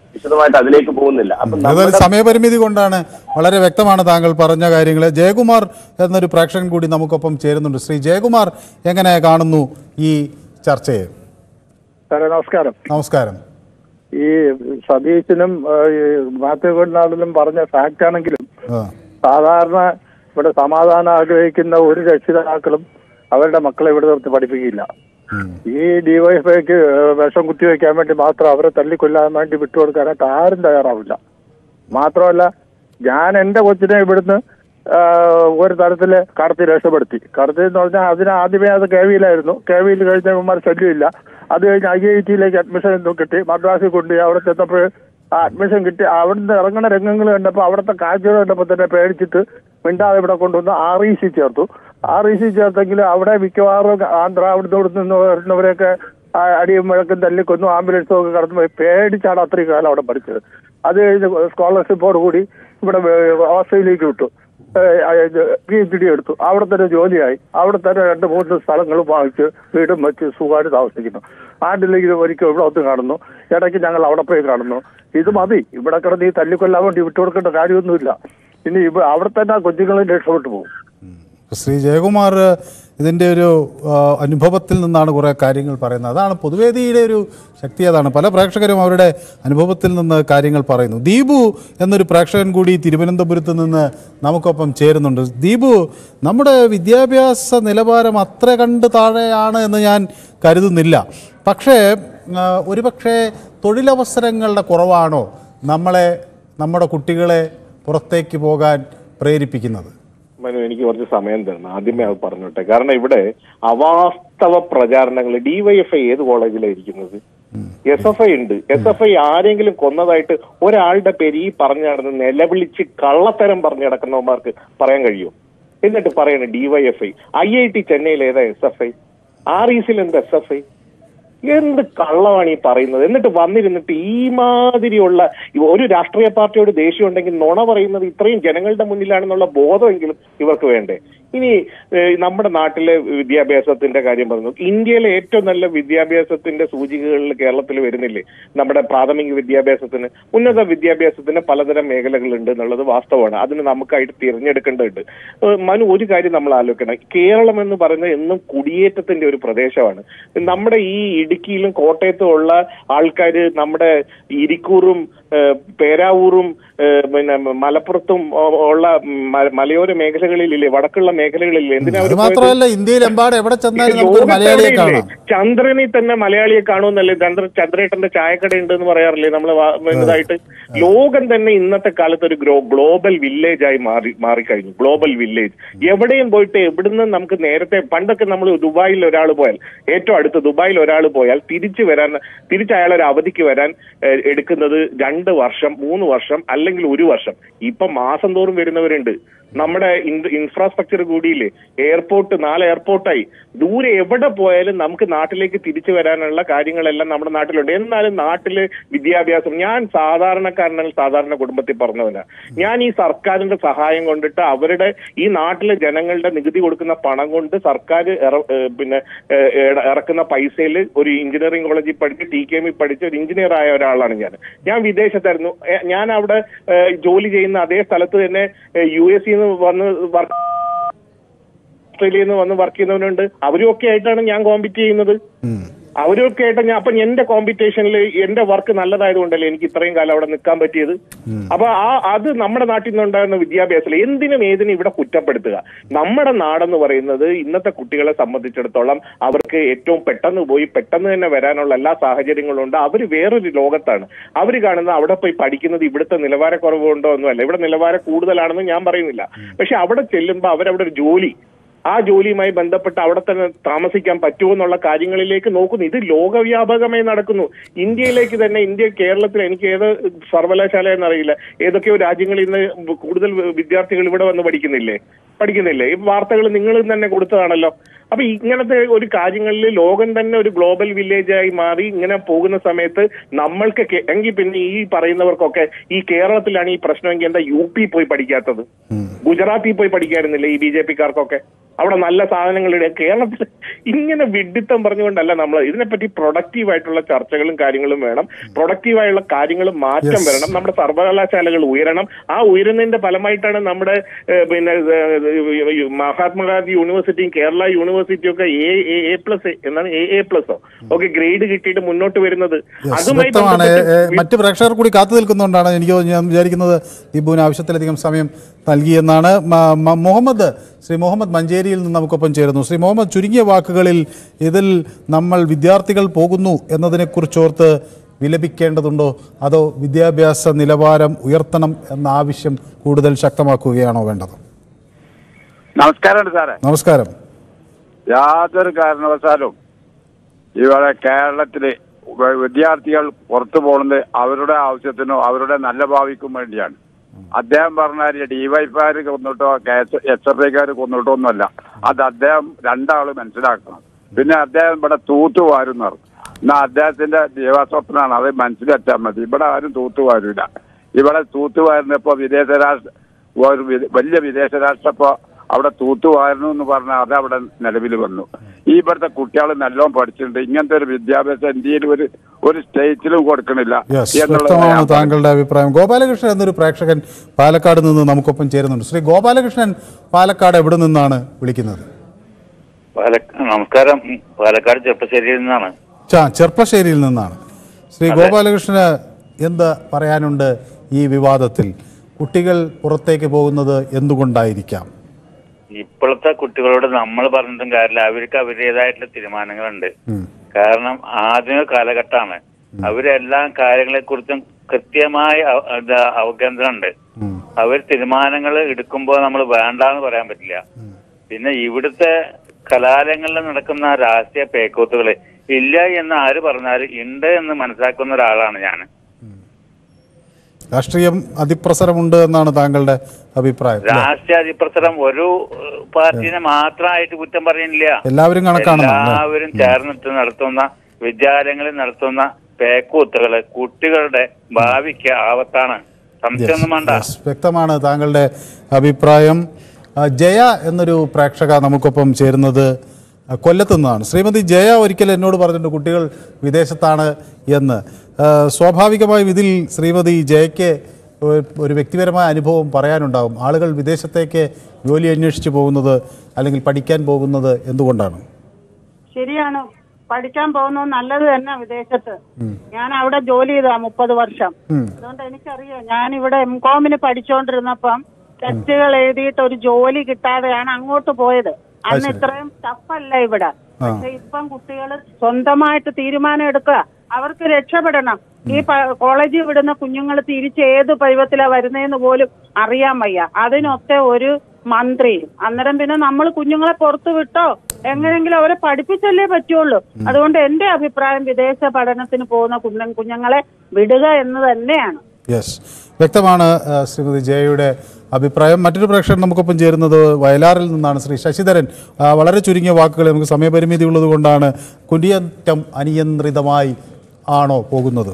[SPEAKER 8] വിശദമായിട്ട് അതിലേക്ക് പോകുന്നില്ല അപ്പൊ
[SPEAKER 1] ഏതായാലും
[SPEAKER 8] നമ്മുടെ
[SPEAKER 1] സമയപരിമിതി കൊണ്ടാണ് വളരെ വ്യക്തമാണ് താങ്കൾ പറഞ്ഞ കാര്യങ്ങൾ ജയകുമാർ എന്നൊരു പ്രേക്ഷകൻ കൂടി നമുക്കൊപ്പം ചേരുന്നുണ്ട് ശ്രീ ജയകുമാർ എങ്ങനെ കാണുന്നു ഈ ചർച്ചയെ
[SPEAKER 9] സാറേ നമസ്കാരം
[SPEAKER 1] നമസ്കാരം
[SPEAKER 9] ഈ സതീശനും ആ, ഈ മാത്യു കൊണ്ടാളിലും പറഞ്ഞ ഫാക്ട് ആണെങ്കിലും
[SPEAKER 1] ആ,
[SPEAKER 9] സാധാരണ ഇവിടെ സമാധാനം ആഗ്രഹിക്കുന്ന ഒരു രക്ഷിതാക്കളും അവരുടെ മക്കളെ ഇവിടെ നിർത്തി പഠിപ്പിക്കില്ല
[SPEAKER 1] ഉം.
[SPEAKER 9] ഈ ഡിവൈഎഫ്ഐക്ക് വിഷം കുത്തിവെക്കാൻ വേണ്ടി മാത്രം അവരെ തല്ലിക്കൊല്ലാൻ വേണ്ടി വിട്ടുകൊടുക്കാനായിട്ട് ആരും തയ്യാറാവില്ല മാത്രമല്ല ഞാൻ എന്റെ കൊച്ചിനെ ഇവിടുന്ന് ആ, ഒരു തരത്തില് കടത്തി രക്ഷപ്പെടുത്തി കടത്തി എന്ന് പറഞ്ഞാൽ അതിന് ആദ്യമേ അത് കെ വിയിലായിരുന്നു കെ വിയിൽ കഴിഞ്ഞ ഇവന്മാർ ശല്യമില്ല അത് കഴിഞ്ഞ് ഐ ഐ ടിയിലേക്ക് അഡ്മിഷൻ എന്തോ കിട്ടി മദ്രാസിൽ കൊണ്ടുപോയി അവിടെ ചെന്നപ്പോൾ ആ അഡ്മിഷൻ കിട്ടി അവിടുന്ന് ഇറങ്ങുന്ന രംഗങ്ങൾ കണ്ടപ്പോൾ അവിടുത്തെ കാഴ്ചകൾ കണ്ടപ്പോൾ തന്നെ പേടിച്ചിട്ട് മിണ്ടാതെ ഇവിടെ കൊണ്ടുവന്ന് ആർ ഇ സി ചേർത്തു ആർ ഇ സി ചേർത്തെങ്കിൽ അവിടെ മിക്കവാറും ആന്ധ്ര അവിടുന്ന് ഇവിടുന്ന് നിന്ന് വരുന്നവരെയൊക്കെ ആ അടിയും മുഴക്കും തല്ലിക്കൊന്നു ആംബുലൻസും ഒക്കെ കടന്നു പോയി പേടിച്ചാണ് അത്രയും കാലം അവിടെ പഠിച്ചത് അത് കഴിഞ്ഞ് സ്കോളർഷിപ്പോട് കൂടി ഇവിടെ വേ- ഓസ്ട്രേലിയക്ക് വിട്ടു പി എച്ച് ഡി എടുത്തു അവിടെ തന്നെ ജോലിയായി അവിടെ തന്നെ രണ്ട് മൂന്ന് സ്ഥലങ്ങൾ വാങ്ങിച്ച് വീടും വെച്ച് സുഖമായിട്ട് താമസിക്കുന്നു ആണ്ടിലേക്ക് ഒരിക്കൽ ഇവിടെ ഒത്ത് കാണുന്നു ഇടയ്ക്ക് ഞങ്ങൾ അവിടെ പോയി കാണുന്നു ഇത് മതി ഇവിടെ കിടന്ന് ഈ തല്ലിക്കൊല്ലാൻ വേണ്ടി വിട്ടുകൊടുക്കേണ്ട കാര്യമൊന്നുമില്ല ഇനി ഇവ അവിടെ തന്നെ ആ കൊച്ചുങ്ങൾ രക്ഷപ്പെട്ടു പോകും
[SPEAKER 1] ശ്രീ ജയകുമാർ ഇതിൻ്റെ ഒരു ആ, അനുഭവത്തിൽ നിന്നാണ് കുറേ കാര്യങ്ങൾ പറയുന്നത് അതാണ് പൊതുവേദിയുടെ ഒരു ശക്തി അതാണ് പല പ്രേക്ഷകരും അവരുടെ അനുഭവത്തിൽ നിന്ന് കാര്യങ്ങൾ പറയുന്നു ദീപു എന്നൊരു പ്രേക്ഷകൻ കൂടി തിരുവനന്തപുരത്ത് നിന്ന് നമുക്കൊപ്പം ചേരുന്നുണ്ട് ദീപു നമ്മുടെ വിദ്യാഭ്യാസ നിലവാരം അത്ര കണ്ട് താഴെയാണ് എന്ന് ഞാൻ കരുതുന്നില്ല പക്ഷേ ആ, ഒരുപക്ഷേ തൊഴിലവസരങ്ങളുടെ കുറവാണോ നമ്മളെ നമ്മുടെ കുട്ടികളെ പുറത്തേക്ക് പോകാൻ പ്രേരിപ്പിക്കുന്നത്
[SPEAKER 10] മനു എനിക്ക് കുറച്ച് സമയം തരണം ആദ്യമേ അത് പറഞ്ഞോട്ടെ കാരണം ഇവിടെ അവാസ്തവ പ്രചാരണങ്ങൾ ഡിവൈഎഫ്ഐ ഏത് കോളേജിലാണ് ഇരിക്കുന്നത് എസ് എഫ് ഐ ഉണ്ട് എസ് എഫ് ഐ ആരെങ്കിലും കൊന്നതായിട്ട് ഒരാളുടെ പേര് ഈ പറഞ്ഞു നടന്ന് നിലവിളിച്ച് കള്ളത്തരം പറഞ്ഞു നടക്കുന്നവന്മാർക്ക് പറയാൻ കഴിയുമോ എന്നിട്ട് പറയണ ഡിവൈഎഫ്ഐ ഐ ഐ ടി ചെന്നൈയിൽ ഏതാ S F I R E സിയിൽ എന്ത് എസ് എഫ് ഐ എന്ത് കള്ളമാണ് ഈ പറയുന്നത് എന്നിട്ട് വന്നിരുന്നിട്ട് ഈ മാതിരിയുള്ള ഈ ഒരു രാഷ്ട്രീയ പാർട്ടിയോട് ദേഷ്യം ഉണ്ടെങ്കിൽ നുണ പറയുന്നത് ഇത്രയും ജനങ്ങളുടെ മുന്നിലാണെന്നുള്ള ബോധമെങ്കിലും ഇവർക്ക് വേണ്ടേ ഇനി ഏഹ്, നമ്മുടെ നാട്ടിലെ വിദ്യാഭ്യാസത്തിന്റെ കാര്യം പറഞ്ഞു ഇന്ത്യയിലെ ഏറ്റവും നല്ല വിദ്യാഭ്യാസത്തിന്റെ സൂചികകളിൽ കേരളത്തിൽ വരുന്നില്ലേ നമ്മുടെ പ്രാഥമിക വിദ്യാഭ്യാസത്തിന് ഉന്നത വിദ്യാഭ്യാസത്തിന് പലതരം മേഖലകളുണ്ട് എന്നുള്ളത് വാസ്തവമാണ് അതിന് നമുക്കായിട്ട് തിരഞ്ഞെടുക്കേണ്ടതുണ്ട് ഏഹ്, മനു ഒരു കാര്യം നമ്മൾ ആലോചിക്കണം കേരളം എന്ന് പറയുന്നത് എന്നും കുടിയേറ്റത്തിന്റെ ഒരു പ്രദേശമാണ് നമ്മുടെ ഈ ഇടുക്കിയിലും കോട്ടയത്തും ഉള്ള ആൾക്കാർ നമ്മുടെ ഇരിക്കൂറും ഏഹ്, പേരാവൂറും ഏഹ്, പിന്നെ മലപ്പുറത്തും ഉ- ഉള്ള മ- മലയോര മേഖലകളിലില്ലേ വടക്കുള്ള മേഖലകളിലില്ലേ എന്തിനാ
[SPEAKER 1] അത്
[SPEAKER 10] അവര് പോയത്?
[SPEAKER 1] മാത്രമല്ല ഇന്ത്യയിലെമ്പാട് എവിടെ ചെന്നാലും നമുക്കൊരു മലയാളിയെ
[SPEAKER 10] ലോകത്തെവിടെയില്ലേ?
[SPEAKER 1] കാണാം
[SPEAKER 10] ചന്ദ്രനിൽ തന്നെ മലയാളിയെ കാണുമെന്നല്ലേ ചന്ദ്ര ചന്ദ്രേട്ടന്റെ ചായക്കട ഉണ്ട് എന്ന് പറയാറില്ലേ നമ്മൾ ഇതായിട്ട് ലോകം തന്നെ ഇന്നത്തെ കാലത്ത് ഒരു ഗ്രോ ഗ്ലോബൽ വില്ലേജ് ആയി മാറി മാറിക്കഴിഞ്ഞു ഗ്ലോബൽ വില്ലേജ് എവിടെയും പോയിട്ട് എവിടുന്ന് നമുക്ക് നേരത്തെ പണ്ടൊക്കെ നമ്മൾ ദുബായിൽ ഒരാൾ പോയാൽ ഏറ്റവും അടുത്ത് ദുബായിൽ ഒരാൾ പോയാൽ തിരിച്ചു വരാൻ തിരിച്ച് അയാൾ ഒരു അവധിക്ക് വരാൻ ഏഹ്, എടുക്കുന്നത് രണ്ട് വർഷം മൂന്ന് വർഷം അല്ലെങ്കിൽ ഒരു വർഷം ഇപ്പൊ മാസം തോറും വരുന്നവരുണ്ട് നമ്മുടെ ഇൻഫ്രാസ്ട്രക്ചർ കൂടിയില്ലേ എയർപോർട്ട് നാല് എയർപോർട്ടായി ദൂരെ എവിടെ പോയാലും നമുക്ക് നാട്ടിലേക്ക് തിരിച്ചു വരാനുള്ള കാര്യങ്ങളെല്ലാം നമ്മുടെ നാട്ടിലുണ്ട് എന്നാലും നാട്ടില് വിദ്യാഭ്യാസം ഞാൻ സാധാരണക്കാരനാൽ സാധാരണ കുടുംബത്തിൽ പറഞ്ഞവനാ ഞാൻ ഈ സർക്കാരിന്റെ സഹായം കൊണ്ടിട്ട് അവരുടെ ഈ നാട്ടിലെ ജനങ്ങളുടെ നികുതി കൊടുക്കുന്ന പണം കൊണ്ട് സർക്കാർ ഇറ- ഏഹ് പിന്നെ ഏഹ് ഇട- ഇറക്കുന്ന പൈസയിൽ ഒരു എഞ്ചിനീയറിംഗ് കോളേജിൽ പഠിച്ച് ടി കെ എമ്മിൽ പഠിച്ച ഒരു എഞ്ചിനീയർ ആയ ഒരാളാണ് ഞാൻ ഞാൻ വിദേശത്തായിരുന്നു ഏഹ് ഞാൻ അവിടെ ഏഹ് ജോലി ചെയ്യുന്ന അതേ സ്ഥലത്ത് തന്നെ യു എസ് നിന്ന് വന്ന് വർക്ക് ഓസ്ട്രേലിയയിൽ നിന്ന് വന്ന് വർക്ക് ചെയ്യുന്നവരുണ്ട് അവരും ഒക്കെ ആയിട്ടാണ് ഞാൻ കോമ്പീറ്റ് ചെയ്യുന്നത് അവരൊക്കെ ആയിട്ട് ഞാൻ അപ്പൊ എന്റെ കോമ്പറ്റീഷനിൽ എന്റെ വർക്ക് നല്ലതായതുകൊണ്ടല്ലേ എനിക്ക് ഇത്രയും കാലം അവിടെ നിൽക്കാൻ പറ്റിയത് അപ്പൊ ആ അത് നമ്മുടെ നാട്ടിൽ നിന്നുണ്ടാകുന്ന വിദ്യാഭ്യാസത്തിൽ എന്തിനും ഏതിനും ഇവിടെ കുറ്റപ്പെടുത്തുക നമ്മുടെ നാടെന്ന് പറയുന്നത് ഇന്നത്തെ കുട്ടികളെ സംബന്ധിച്ചിടത്തോളം അവർക്ക് ഏറ്റവും പെട്ടെന്ന് പോയി പെട്ടെന്ന് തന്നെ വരാനുള്ള എല്ലാ സാഹചര്യങ്ങളും ഉണ്ട് അവർ വേറൊരു ലോകത്താണ് അവർ കാണുന്ന അവിടെ പോയി പഠിക്കുന്നത് ഇവിടുത്തെ നിലവാരക്കുറവുണ്ടോ ഒന്നുമല്ല ഇവിടെ നിലവാരം കൂടുതലാണെന്ന് ഞാൻ പറയുന്നില്ല പക്ഷെ അവിടെ ചെല്ലുമ്പോൾ അവരവിടെ ഒരു ജോലി ആ ജോലിയുമായി ബന്ധപ്പെട്ട് അവിടെ തന്നെ താമസിക്കാൻ പറ്റുമോ എന്നുള്ള കാര്യങ്ങളിലേക്ക് നോക്കുന്നു ഇത് ലോകവ്യാപകമായി നടക്കുന്നു ഇന്ത്യയിലേക്ക് തന്നെ ഇന്ത്യ കേരളത്തിൽ എനിക്ക് ഏത് സർവകലാശാല എന്നറിയില്ല ഏതൊക്കെയോ രാജ്യങ്ങളിൽ നിന്ന് കൂടുതൽ വിദ്യാർത്ഥികൾ ഇവിടെ വന്ന് പഠിക്കുന്നില്ലേ പഠിക്കുന്നില്ലേ ഈ വാർത്തകൾ നിങ്ങൾ തന്നെ കൊടുത്തതാണല്ലോ അപ്പൊ ഇങ്ങനത്തെ ഒരു കാര്യങ്ങളിൽ ലോകം തന്നെ ഒരു ഗ്ലോബൽ വില്ലേജ് ആയി മാറി ഇങ്ങനെ പോകുന്ന സമയത്ത് നമ്മൾക്ക് കെ- എങ്കിൽ പിന്നെ ഈ പറയുന്നവർക്കൊക്കെ ഈ കേരളത്തിലാണ് ഈ പ്രശ്നമെങ്കിൽ എന്താ യു പി പോയി പഠിക്കാത്തത് ഗുജറാത്തിൽ പോയി പഠിക്കായിരുന്നില്ല ഈ ബി ജെ പിക്കാർക്കൊക്കെ അവിടെ നല്ല സാധനങ്ങളുടെ കേരളത്തിൽ ഇങ്ങനെ വിഡിത്തം പറഞ്ഞുകൊണ്ടല്ല നമ്മൾ ഇതിനെപ്പറ്റി പ്രൊഡക്റ്റീവ് ആയിട്ടുള്ള ചർച്ചകളും കാര്യങ്ങളും വേണം പ്രൊഡക്റ്റീവായുള്ള കാര്യങ്ങൾ മാറ്റം
[SPEAKER 1] Yes.
[SPEAKER 10] വരണം നമ്മുടെ സർവകലാശാലകൾ ഉയരണം ആ ഉയരുന്നതിന്റെ ഫലമായിട്ടാണ് നമ്മുടെ ഏഹ്, പിന്നെ ഏഹ്, മഹാത്മാഗാന്ധി യൂണിവേഴ്സിറ്റിയും കേരള യൂണിവേഴ്സിറ്റിയും ഒക്കെ എ എ പ്ലസ് എന്നാണ് എ എ പ്ലസോ ഒക്കെ ഗ്രേഡ് കിട്ടിയിട്ട് മുന്നോട്ട് വരുന്നത്
[SPEAKER 1] Yes, വ്യക്തമാണ് ഏ, ഏ, മറ്റ് പ്രേക്ഷകർ കൂടി കാത്തു നിൽക്കുന്നുകൊണ്ടാണ് എനിക്ക് തോന്നുന്നു ഞാൻ വിചാരിക്കുന്നത് ദീപുവിന് ആവശ്യത്തിലധികം സമയം നൽകിയെന്നാണ് മ- മ- മുഹമ്മദ് ശ്രീ മുഹമ്മദ് മഞ്ചേരിയിൽ നിന്ന് നമുക്കൊപ്പം ചേരുന്നു ശ്രീ മുഹമ്മദ് ചുരുങ്ങിയ വാക്കുകളിൽ ഇതിൽ നമ്മൾ വിദ്യാർത്ഥികൾ പോകുന്നു എന്നതിനെക്കുറിച്ചോർത്ത് വിലപിക്കേണ്ടതുണ്ടോ അതോ വിദ്യാഭ്യാസ നിലവാരം ഉയർത്തണം എന്ന ആവശ്യം കൂടുതൽ ശക്തമാക്കുകയാണോ വേണ്ടത്
[SPEAKER 9] നമസ്കാരമുണ്ട് സാറേ
[SPEAKER 1] നമസ്കാരം
[SPEAKER 9] യാതൊരു കാരണവശാലും ഇവിടെ കേരളത്തില് വ- വിദ്യാർത്ഥികൾ പുറത്തു പോകുന്നത് അവരുടെ ആവശ്യത്തിനോ അവരുടെ നല്ല ഭാവിക്കും വേണ്ടിയാണ് അദ്ദേഹം പറഞ്ഞാൽ ഡിവൈഫുകാർ കൊന്നിട്ടോ എസ് എഫ് ഐക്കാർ കൊന്നിട്ടോ ഒന്നുമല്ല അത് അദ്ദേഹം രണ്ടാള് മനസ്സിലാക്കണം പിന്നെ അദ്ദേഹം ഇവിടെ തൂത്തു വാരും പറഞ്ഞു എന്നാ അദ്ദേഹത്തിന്റെ ജീവസ്വപ്നാണ് അത് മനസ്സിലാച്ചാൽ മതി ഇവിടെ ആരും തൂത്തു വാരൂല ഇവിടെ തൂത്തു വാരുന്നപ്പോ വിദേശ രാഷ്ട്ര ഒരു വി- വലിയ വിദേശ രാഷ്ട്രപ്പോ അവിടെ തൂത്തുവായിരുന്നു എന്ന് പറഞ്ഞാൽ അത് അവിടെ നിലവിൽ വന്നു ഈ ഇവിടുത്തെ കുട്ടികൾ നല്ലോണം പഠിച്ചിട്ടുണ്ട് ഇങ്ങനത്തെ ഒരു വിദ്യാഭ്യാസം ഇന്ത്യയിൽ ഒരു ഒരു സ്റ്റേറ്റിലും കൊടുക്കണില്ല
[SPEAKER 1] യെസ്
[SPEAKER 9] എന്നുള്ളത്
[SPEAKER 1] വ്യക്തമാണ്
[SPEAKER 9] ഞാൻ
[SPEAKER 1] താങ്കളുടെ അഭിപ്രായം ഗോപാലകൃഷ്ണൻ എന്നൊരു പ്രേക്ഷകൻ പാലക്കാട് നിന്ന് നമുക്കൊപ്പം ചേരുന്നുണ്ട് ശ്രീ ഗോപാലകൃഷ്ണൻ പാലക്കാട് എവിടെ നിന്നാണ് വിളിക്കുന്നത്
[SPEAKER 11] പാല- നമസ്കാരം പാലക്കാട് ചെറുപ്പശ്ശേരിയിൽ നിന്നാണ്
[SPEAKER 1] ചാ ചെർപ്പശ്ശേരിയിൽ നിന്നാണ് ശ്രീ ഗോപാലകൃഷ്ണന് എന്ത് പറയാനുണ്ട് ഈ വിവാദത്തിൽ കുട്ടികൾ പുറത്തേക്ക് പോകുന്നത് എന്തുകൊണ്ടായിരിക്കാം
[SPEAKER 11] ഇപ്പോഴത്തെ കുട്ടികളോട് നമ്മൾ പറഞ്ഞിട്ടും കാര്യമില്ല അവർക്ക് അവരുടേതായിട്ടുള്ള തീരുമാനങ്ങളുണ്ട്
[SPEAKER 1] ഉം.
[SPEAKER 11] കാരണം ആധുനിക കാലഘട്ടമാണ് അവരെല്ലാ കാര്യങ്ങളെ കുറിച്ചും കൃത്യമായ അവ- ഇത് അവഗണനയുണ്ട്
[SPEAKER 1] ഉം.
[SPEAKER 11] അവർ തീരുമാനങ്ങൾ എടുക്കുമ്പോൾ നമ്മൾ വേണ്ടാന്ന് പറയാൻ പറ്റില്ല പിന്നെ ഇവിടുത്തെ കലാലയങ്ങളിൽ നടക്കുന്ന രാഷ്ട്രീയ പേക്കൂത്തുകള് ഇല്ല എന്ന് ആര് പറഞ്ഞാലും ഉണ്ട് എന്ന് മനസ്സിലാക്കുന്ന ഒരാളാണ് ഞാൻ
[SPEAKER 1] രാഷ്ട്രീയം അതിപ്രസരമുണ്ട് എന്നാണ് താങ്കളുടെ അഭിപ്രായം അല്ലേ?
[SPEAKER 11] രാഷ്ട്രീയ അതിപ്രസരം ഒരു ഏഹ്, പാർട്ടിനെ മാത്രമായിട്ട് കുറ്റം പറയുന്നില്ല
[SPEAKER 1] എല്ലാവരും കണക്കാണെന്നാണ് അല്ലേ?
[SPEAKER 11] എല്ലാവരും ചേർന്നിട്ട് നടത്തുന്ന വിദ്യാലയങ്ങളിൽ നടത്തുന്ന പേക്കൂത്തുകള് കുട്ടികളുടെ ഭാവിക്ക് ആപത്താണ് സംശയമൊന്നും വേണ്ട
[SPEAKER 1] Yes, വ്യക്തമാണ് താങ്കളുടെ അഭിപ്രായം ആ, ജയ എന്നൊരു പ്രേക്ഷക നമുക്കൊപ്പം ചേരുന്നത് ആ, കൊല്ലത്ത് നിന്നാണ് ശ്രീമതി ജയ ഒരിക്കൽ എന്നോട് പറഞ്ഞിട്ടുണ്ട് കുട്ടികൾ വിദേശത്താണ് എന്ന് ആ, സ്വാഭാവികമായും ഇതിൽ ശ്രീമതി ജയയ്ക്ക് ഒരു- ഒരു വ്യക്തിപരമായ അനുഭവം പറയാനുണ്ടാകും ആളുകൾ വിദേശത്തേക്ക് ജോലി അന്വേഷിച്ച് പോകുന്നത് അല്ലെങ്കിൽ പഠിക്കാൻ പോകുന്നത് എന്തുകൊണ്ടാണ്
[SPEAKER 12] ശരിയാണ് പഠിക്കാൻ പോകുന്നത് നല്ലത് തന്നെ വിദേശത്ത് ഞാൻ അവിടെ ജോലി ചെയ്താ മുപ്പത് വർഷം
[SPEAKER 1] ഉം.
[SPEAKER 12] അതുകൊണ്ട് എനിക്കറിയാം ഞാൻ ഇവിടെ എം കോമിന് പഠിച്ചുകൊണ്ടിരുന്നപ്പം ടെസ്റ്റുകൾ എഴുതിയിട്ട് ഒരു ജോലി കിട്ടാതെയാണ് അങ്ങോട്ട് പോയത് അന്ന്
[SPEAKER 1] ശരി.
[SPEAKER 12] ഇത്രയും ടഫല്ല ഇവിടെ
[SPEAKER 1] ആ.
[SPEAKER 12] പക്ഷെ ഇപ്പം കുട്ടികൾ സ്വന്തമായിട്ട് തീരുമാനം എടുക്കുക അവർക്ക് രക്ഷപ്പെടണം ഈ പ- കോളേജിൽ വിടുന്ന കുഞ്ഞുങ്ങൾ തിരിച്ച് ഏത് പരുവത്തിലാ വരുന്നതെന്ന് പോലും അറിയാൻ വയ്യ അതിനൊക്കെ ഒരു മന്ത്രിയും അന്നേരം പിന്നെ നമ്മൾ കുഞ്ഞുങ്ങളെ പുറത്തു വിട്ടോ എങ്ങനെങ്കിലും അവരെ പഠിപ്പിച്ചല്ലേ പറ്റുള്ളൂ അതുകൊണ്ട് എന്റെ അഭിപ്രായം വിദേശ പഠനത്തിന് പോകുന്ന കുഞ്ഞ കുഞ്ഞുങ്ങളെ വിടുക എന്ന് തന്നെയാണ്
[SPEAKER 1] യെസ് വ്യക്തമാണ് ആ, ശ്രീമതി ജയയുടെ അഭിപ്രായം മറ്റൊരു പ്രേക്ഷകൻ നമുക്കൊപ്പം ചേരുന്നത് വയലാറിൽ നിന്നാണ് ശ്രീ ശശിധരൻ ആ, വളരെ ചുരുങ്ങിയ വാക്കുകൾ നമുക്ക് സമയപരിമിതി ഉള്ളത് കൊണ്ടാണ് കുടിയേറ്റം അനിയന്ത്രിതമായി ആണോ പോകുന്നത്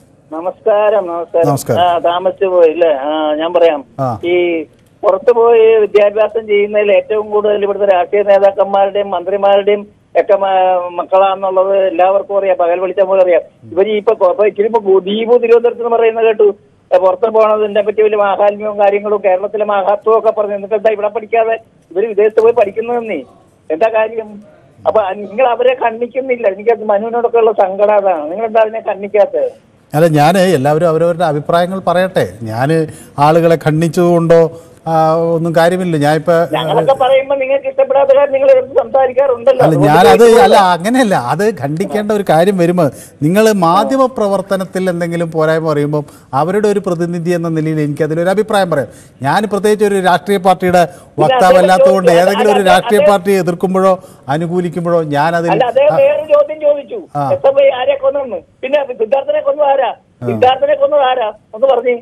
[SPEAKER 4] നമസ്കാരം നമസ്കാരം
[SPEAKER 1] നമസ്കാരം.
[SPEAKER 4] ആ താമസിച്ചു പോയില്ലേ ആ ഞാൻ പറയാം
[SPEAKER 1] ആ.
[SPEAKER 4] ഈ പുറത്തു പോയി വിദ്യാഭ്യാസം ചെയ്യുന്നതിൽ ഏറ്റവും കൂടുതൽ ഇവിടുത്തെ രാഷ്ട്രീയ നേതാക്കന്മാരുടെയും മന്ത്രിമാരുടെയും ഒക്കെ മ- മക്കളാന്നുള്ളത് എല്ലാവർക്കും അറിയാം പകൽ വിളിച്ച പോലെ അറിയാം ഇവർ ഇപ്പൊ കൊ- ഇപ്പൊ ഇച്ചിരി ഇപ്പൊ ദ്വീപ് തിരുവനന്തപുരത്ത് എന്ന് പറയുന്നത് കേട്ടു ഏ, പുറത്ത് പോണതിനെ പറ്റി വലിയ മാഹാത്മ്യവും കാര്യങ്ങളും കേരളത്തിലെ മഹത്വവും ഒക്കെ പറഞ്ഞു എന്നിട്ട് എന്താ ഇവിടെ പഠിക്കാതെ ഇവര് വിദേശത്ത് പോയി പഠിക്കുന്നതെന്നേ എന്താ കാര്യം അപ്പൊ നിങ്ങൾ അവരെ ഖണ്ഡിക്കുന്നില്ല എനിക്ക് മനുവിനോടൊക്കെ ഉള്ള സങ്കടം അതാണ് നിങ്ങൾ എന്താ അതിനെ ഖണ്ഡിക്കാത്തത്
[SPEAKER 1] അല്ല ഞാൻ എല്ലാവരും അവരവരുടെ അഭിപ്രായങ്ങൾ പറയട്ടെ ഞാൻ ആളുകളെ ഖണ്ഡിച്ചതുകൊണ്ടോ ആ, ഒന്നും കാര്യമില്ല ഞാനിപ്പോൾ
[SPEAKER 4] ഞങ്ങളൊക്കെ പറയുമ്പോ നിങ്ങൾക്ക് ഇഷ്ടപ്പെടാത്ത കാര്യം നിങ്ങൾ എടുത്ത് സംസാരിക്കാറുണ്ടല്ലോ
[SPEAKER 1] അല്ല
[SPEAKER 4] അതുകൊണ്ട്
[SPEAKER 1] ഞാനത്
[SPEAKER 4] ചോദിച്ചതാണ്.
[SPEAKER 1] അല്ല അങ്ങനെയല്ല അത് ഖണ്ഡിക്കേണ്ട ഒരു കാര്യം വരുമ്പോൾ നിങ്ങൾ മാധ്യമ പ്രവർത്തനത്തിൽ എന്തെങ്കിലും പോരായ്മ പറയുമ്പോൾ അവരുടെ ഒരു പ്രതിനിധി എന്ന നിലയിൽ എനിക്ക് അതിലൊരു അഭിപ്രായം പറയാം ഞാൻ പ്രത്യേകിച്ച് ഒരു രാഷ്ട്രീയ പാർട്ടിയുടെ വക്താവല്ലാത്തതുകൊണ്ട്
[SPEAKER 4] അദ്ദേഹം
[SPEAKER 1] ഏതെങ്കിലും ഒരു
[SPEAKER 4] ചോദിച്ചു,
[SPEAKER 1] രാഷ്ട്രീയ
[SPEAKER 4] അദ്ദേഹം-
[SPEAKER 1] പാർട്ടിയെ എതിർക്കുമ്പോഴോ അനുകൂലിക്കുമ്പോഴോ ഞാനതിൽ
[SPEAKER 4] അല്ല അദ്ദേഹം വേറൊരു ചോദ്യം ചോദിച്ചു
[SPEAKER 1] ആ.
[SPEAKER 4] എസ് എഫ് ഐ ആരെ കൊന്നെന്ന് പിന്നെ സിദ്ധാർത്ഥനെ കൊന്നത് ആരാ സിദ്ധാർത്ഥനെ കൊന്നത് ആരാ ഒന്ന് പറഞ്ഞു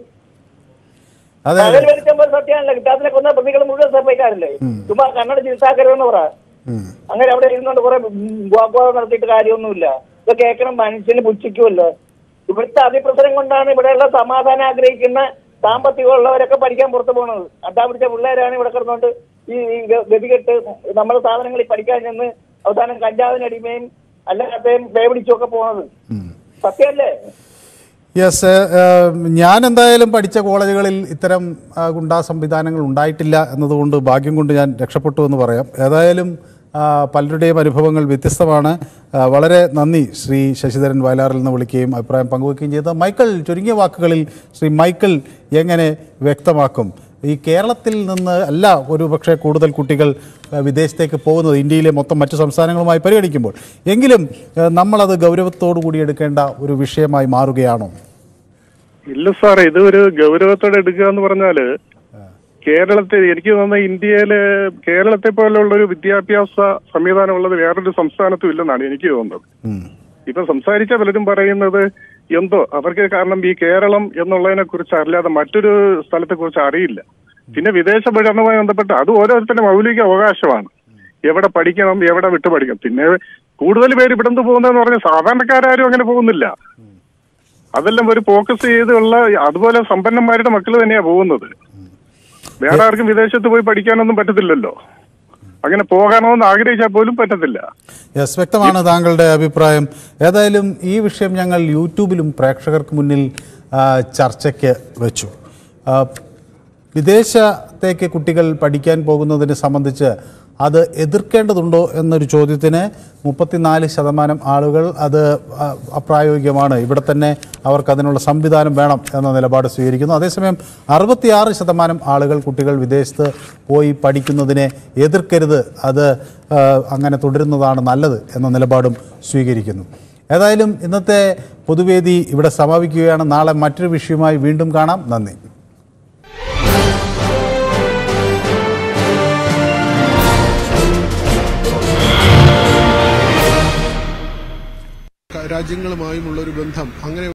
[SPEAKER 1] അതെ
[SPEAKER 4] പകൽ വലിച്ചപ്പോൾ സത്യമാണല്ലോ സിദ്ധാർത്ഥനെ കൊന്ന പ്രതികൾ മുഴുവൻ എസ് എഫ് ഐക്കാരല്ലേ ചുമ്മാ കണ്ണട ചികിത്സാക്കരുതെന്ന് പറ
[SPEAKER 13] അങ്ങനെ അവിടെ ഇരുന്നുകൊണ്ട് കുറെ വാഗ്വാദം നടത്തിയിട്ട് കാര്യമൊന്നുമില്ല ഇത് കേൾക്കണം മനുഷ്യന് പുച്ഛിക്കുമല്ലോ ഇവിടുത്തെ അതിപ്രസരം കൊണ്ടാണ് ഇവിടെയുള്ള സമാധാനം ആഗ്രഹിക്കുന്ന സാമ്പത്തികമുള്ളവരൊക്കെ പഠിക്കാൻ പുറത്തു പോകുന്നത് അതാ പിടിച്ച പിള്ളേരാണ് ഇവിടെ കിടന്നുകൊണ്ട് ഈ ഈ ഗ- ഗതികെട്ട് നമ്മുടെ സാധനങ്ങളിൽ പഠിക്കാൻ ചെന്ന് അവസാനം കഞ്ചാവിനടിമയും അല്ലാത്തയും പേപിടിച്ചും ഒക്കെ പോണത് സത്യമല്ലേ
[SPEAKER 1] യെസ് ഞാൻ എന്തായാലും പഠിച്ച കോളേജുകളിൽ ഇത്തരം ആ, ഗുണ്ടാ സംവിധാനങ്ങൾ ഉണ്ടായിട്ടില്ല എന്നതുകൊണ്ട് ഭാഗ്യം കൊണ്ട് ഞാൻ രക്ഷപ്പെട്ടു എന്ന് പറയാം ഏതായാലും ആ, പലരുടെയും അനുഭവങ്ങൾ വ്യത്യസ്തമാണ് ആ, വളരെ നന്ദി ശ്രീ ശശിധരൻ വയലാറിൽ നിന്ന് വിളിക്കുകയും അഭിപ്രായം പങ്കുവയ്ക്കുകയും ചെയ്ത മൈക്കിൾ ചുരുങ്ങിയ വാക്കുകളിൽ ശ്രീ മൈക്കിൾ എങ്ങനെ വ്യക്തമാക്കും ഈ കേരളത്തിൽ നിന്ന് അല്ല ഒരു പക്ഷേ കൂടുതൽ കുട്ടികൾ ആ, വിദേശത്തേക്ക് പോകുന്നത് ഇന്ത്യയിലെ മൊത്തം മറ്റു സംസ്ഥാനങ്ങളുമായി പരിഗണിക്കുമ്പോൾ എങ്കിലും ആ, നമ്മളത് ഗൗരവത്തോടു കൂടി എടുക്കേണ്ട ഒരു വിഷയമായി മാറുകയാണോ
[SPEAKER 14] ഇല്ല സാറേ ഇത് ഒരു ഗൗരവത്തോടെ എടുക്കുക എന്ന് പറഞ്ഞാല് കേരളത്തെ എനിക്ക് തോന്നുന്ന ഇന്ത്യയില് കേരളത്തെ പോലുള്ള ഒരു വിദ്യാഭ്യാസ സംവിധാനം ഉള്ളത് വേറൊരു സംസ്ഥാനത്തും ഇല്ലെന്നാണ് എനിക്ക് തോന്നുന്നത് ഇപ്പൊ സംസാരിച്ച പലരും പറയുന്നത് എന്തോ അവർക്ക് കാരണം ഈ കേരളം എന്നുള്ളതിനെ കുറിച്ച് അറിയാതെ മറ്റൊരു സ്ഥലത്തെ കുറിച്ച് അറിയില്ല പിന്നെ വിദേശ പഠനവുമായി ബന്ധപ്പെട്ട് അത് ഓരോരുത്തരുടെ മൗലിക അവകാശമാണ് എവിടെ പഠിക്കണം എവിടെ വിട്ടു പഠിക്കണം പിന്നെ കൂടുതൽ പേര് ഇവിടെ നിന്ന് പോകുന്നതെന്ന് പറഞ്ഞാൽ സാധാരണക്കാരും അങ്ങനെ പോകുന്നില്ല അതെല്ലാം ഒരു ഫോക്കസ് ചെയ്തുള്ള അതുപോലെ സമ്പന്നന്മാരുടെ മക്കൾ തന്നെയാ പോകുന്നത് വേറെ ആർക്കും വിദേശത്ത് പോയി പഠിക്കാനൊന്നും പറ്റത്തില്ലല്ലോ അങ്ങനെ പോകണമെന്ന് ആഗ്രഹിച്ചാൽ പോലും പറ്റത്തില്ല
[SPEAKER 1] യെസ് വ്യക്തമാണ് താങ്കളുടെ അഭിപ്രായം ഏതായാലും ഈ വിഷയം ഞങ്ങൾ യൂട്യൂബിലും പ്രേക്ഷകർക്ക് മുന്നിൽ ആ, ചർച്ചയ്ക്ക് വെച്ചു ആ, വിദേശത്തേക്ക് കുട്ടികൾ പഠിക്കാൻ പോകുന്നതിനെ സംബന്ധിച്ച് അത് എതിർക്കേണ്ടതുണ്ടോ എന്നൊരു ചോദ്യത്തിന് മുപ്പത്തിനാല് ശതമാനം ആളുകൾ അത് ആ, അപ്രായോഗികമാണ് ഇവിടെ തന്നെ അവർക്ക് അതിനുള്ള സംവിധാനം വേണം എന്ന നിലപാട് സ്വീകരിക്കുന്നു അതേസമയം അറുപത്തിയാറ് ശതമാനം ആളുകൾ കുട്ടികൾ വിദേശത്ത് പോയി പഠിക്കുന്നതിനെ എതിർക്കരുത് അത് ആ, അങ്ങനെ തുടരുന്നതാണ് നല്ലത് എന്ന നിലപാടും സ്വീകരിക്കുന്നു ഏതായാലും ഇന്നത്തെ പൊതുവേദി ഇവിടെ സമാപിക്കുകയാണ് നാളെ മറ്റൊരു വിഷയവുമായി വീണ്ടും കാണാം നന്ദി
[SPEAKER 15] രാജ്യങ്ങളുമായുമുള്ള ഒരു ബന്ധം അങ്ങനെ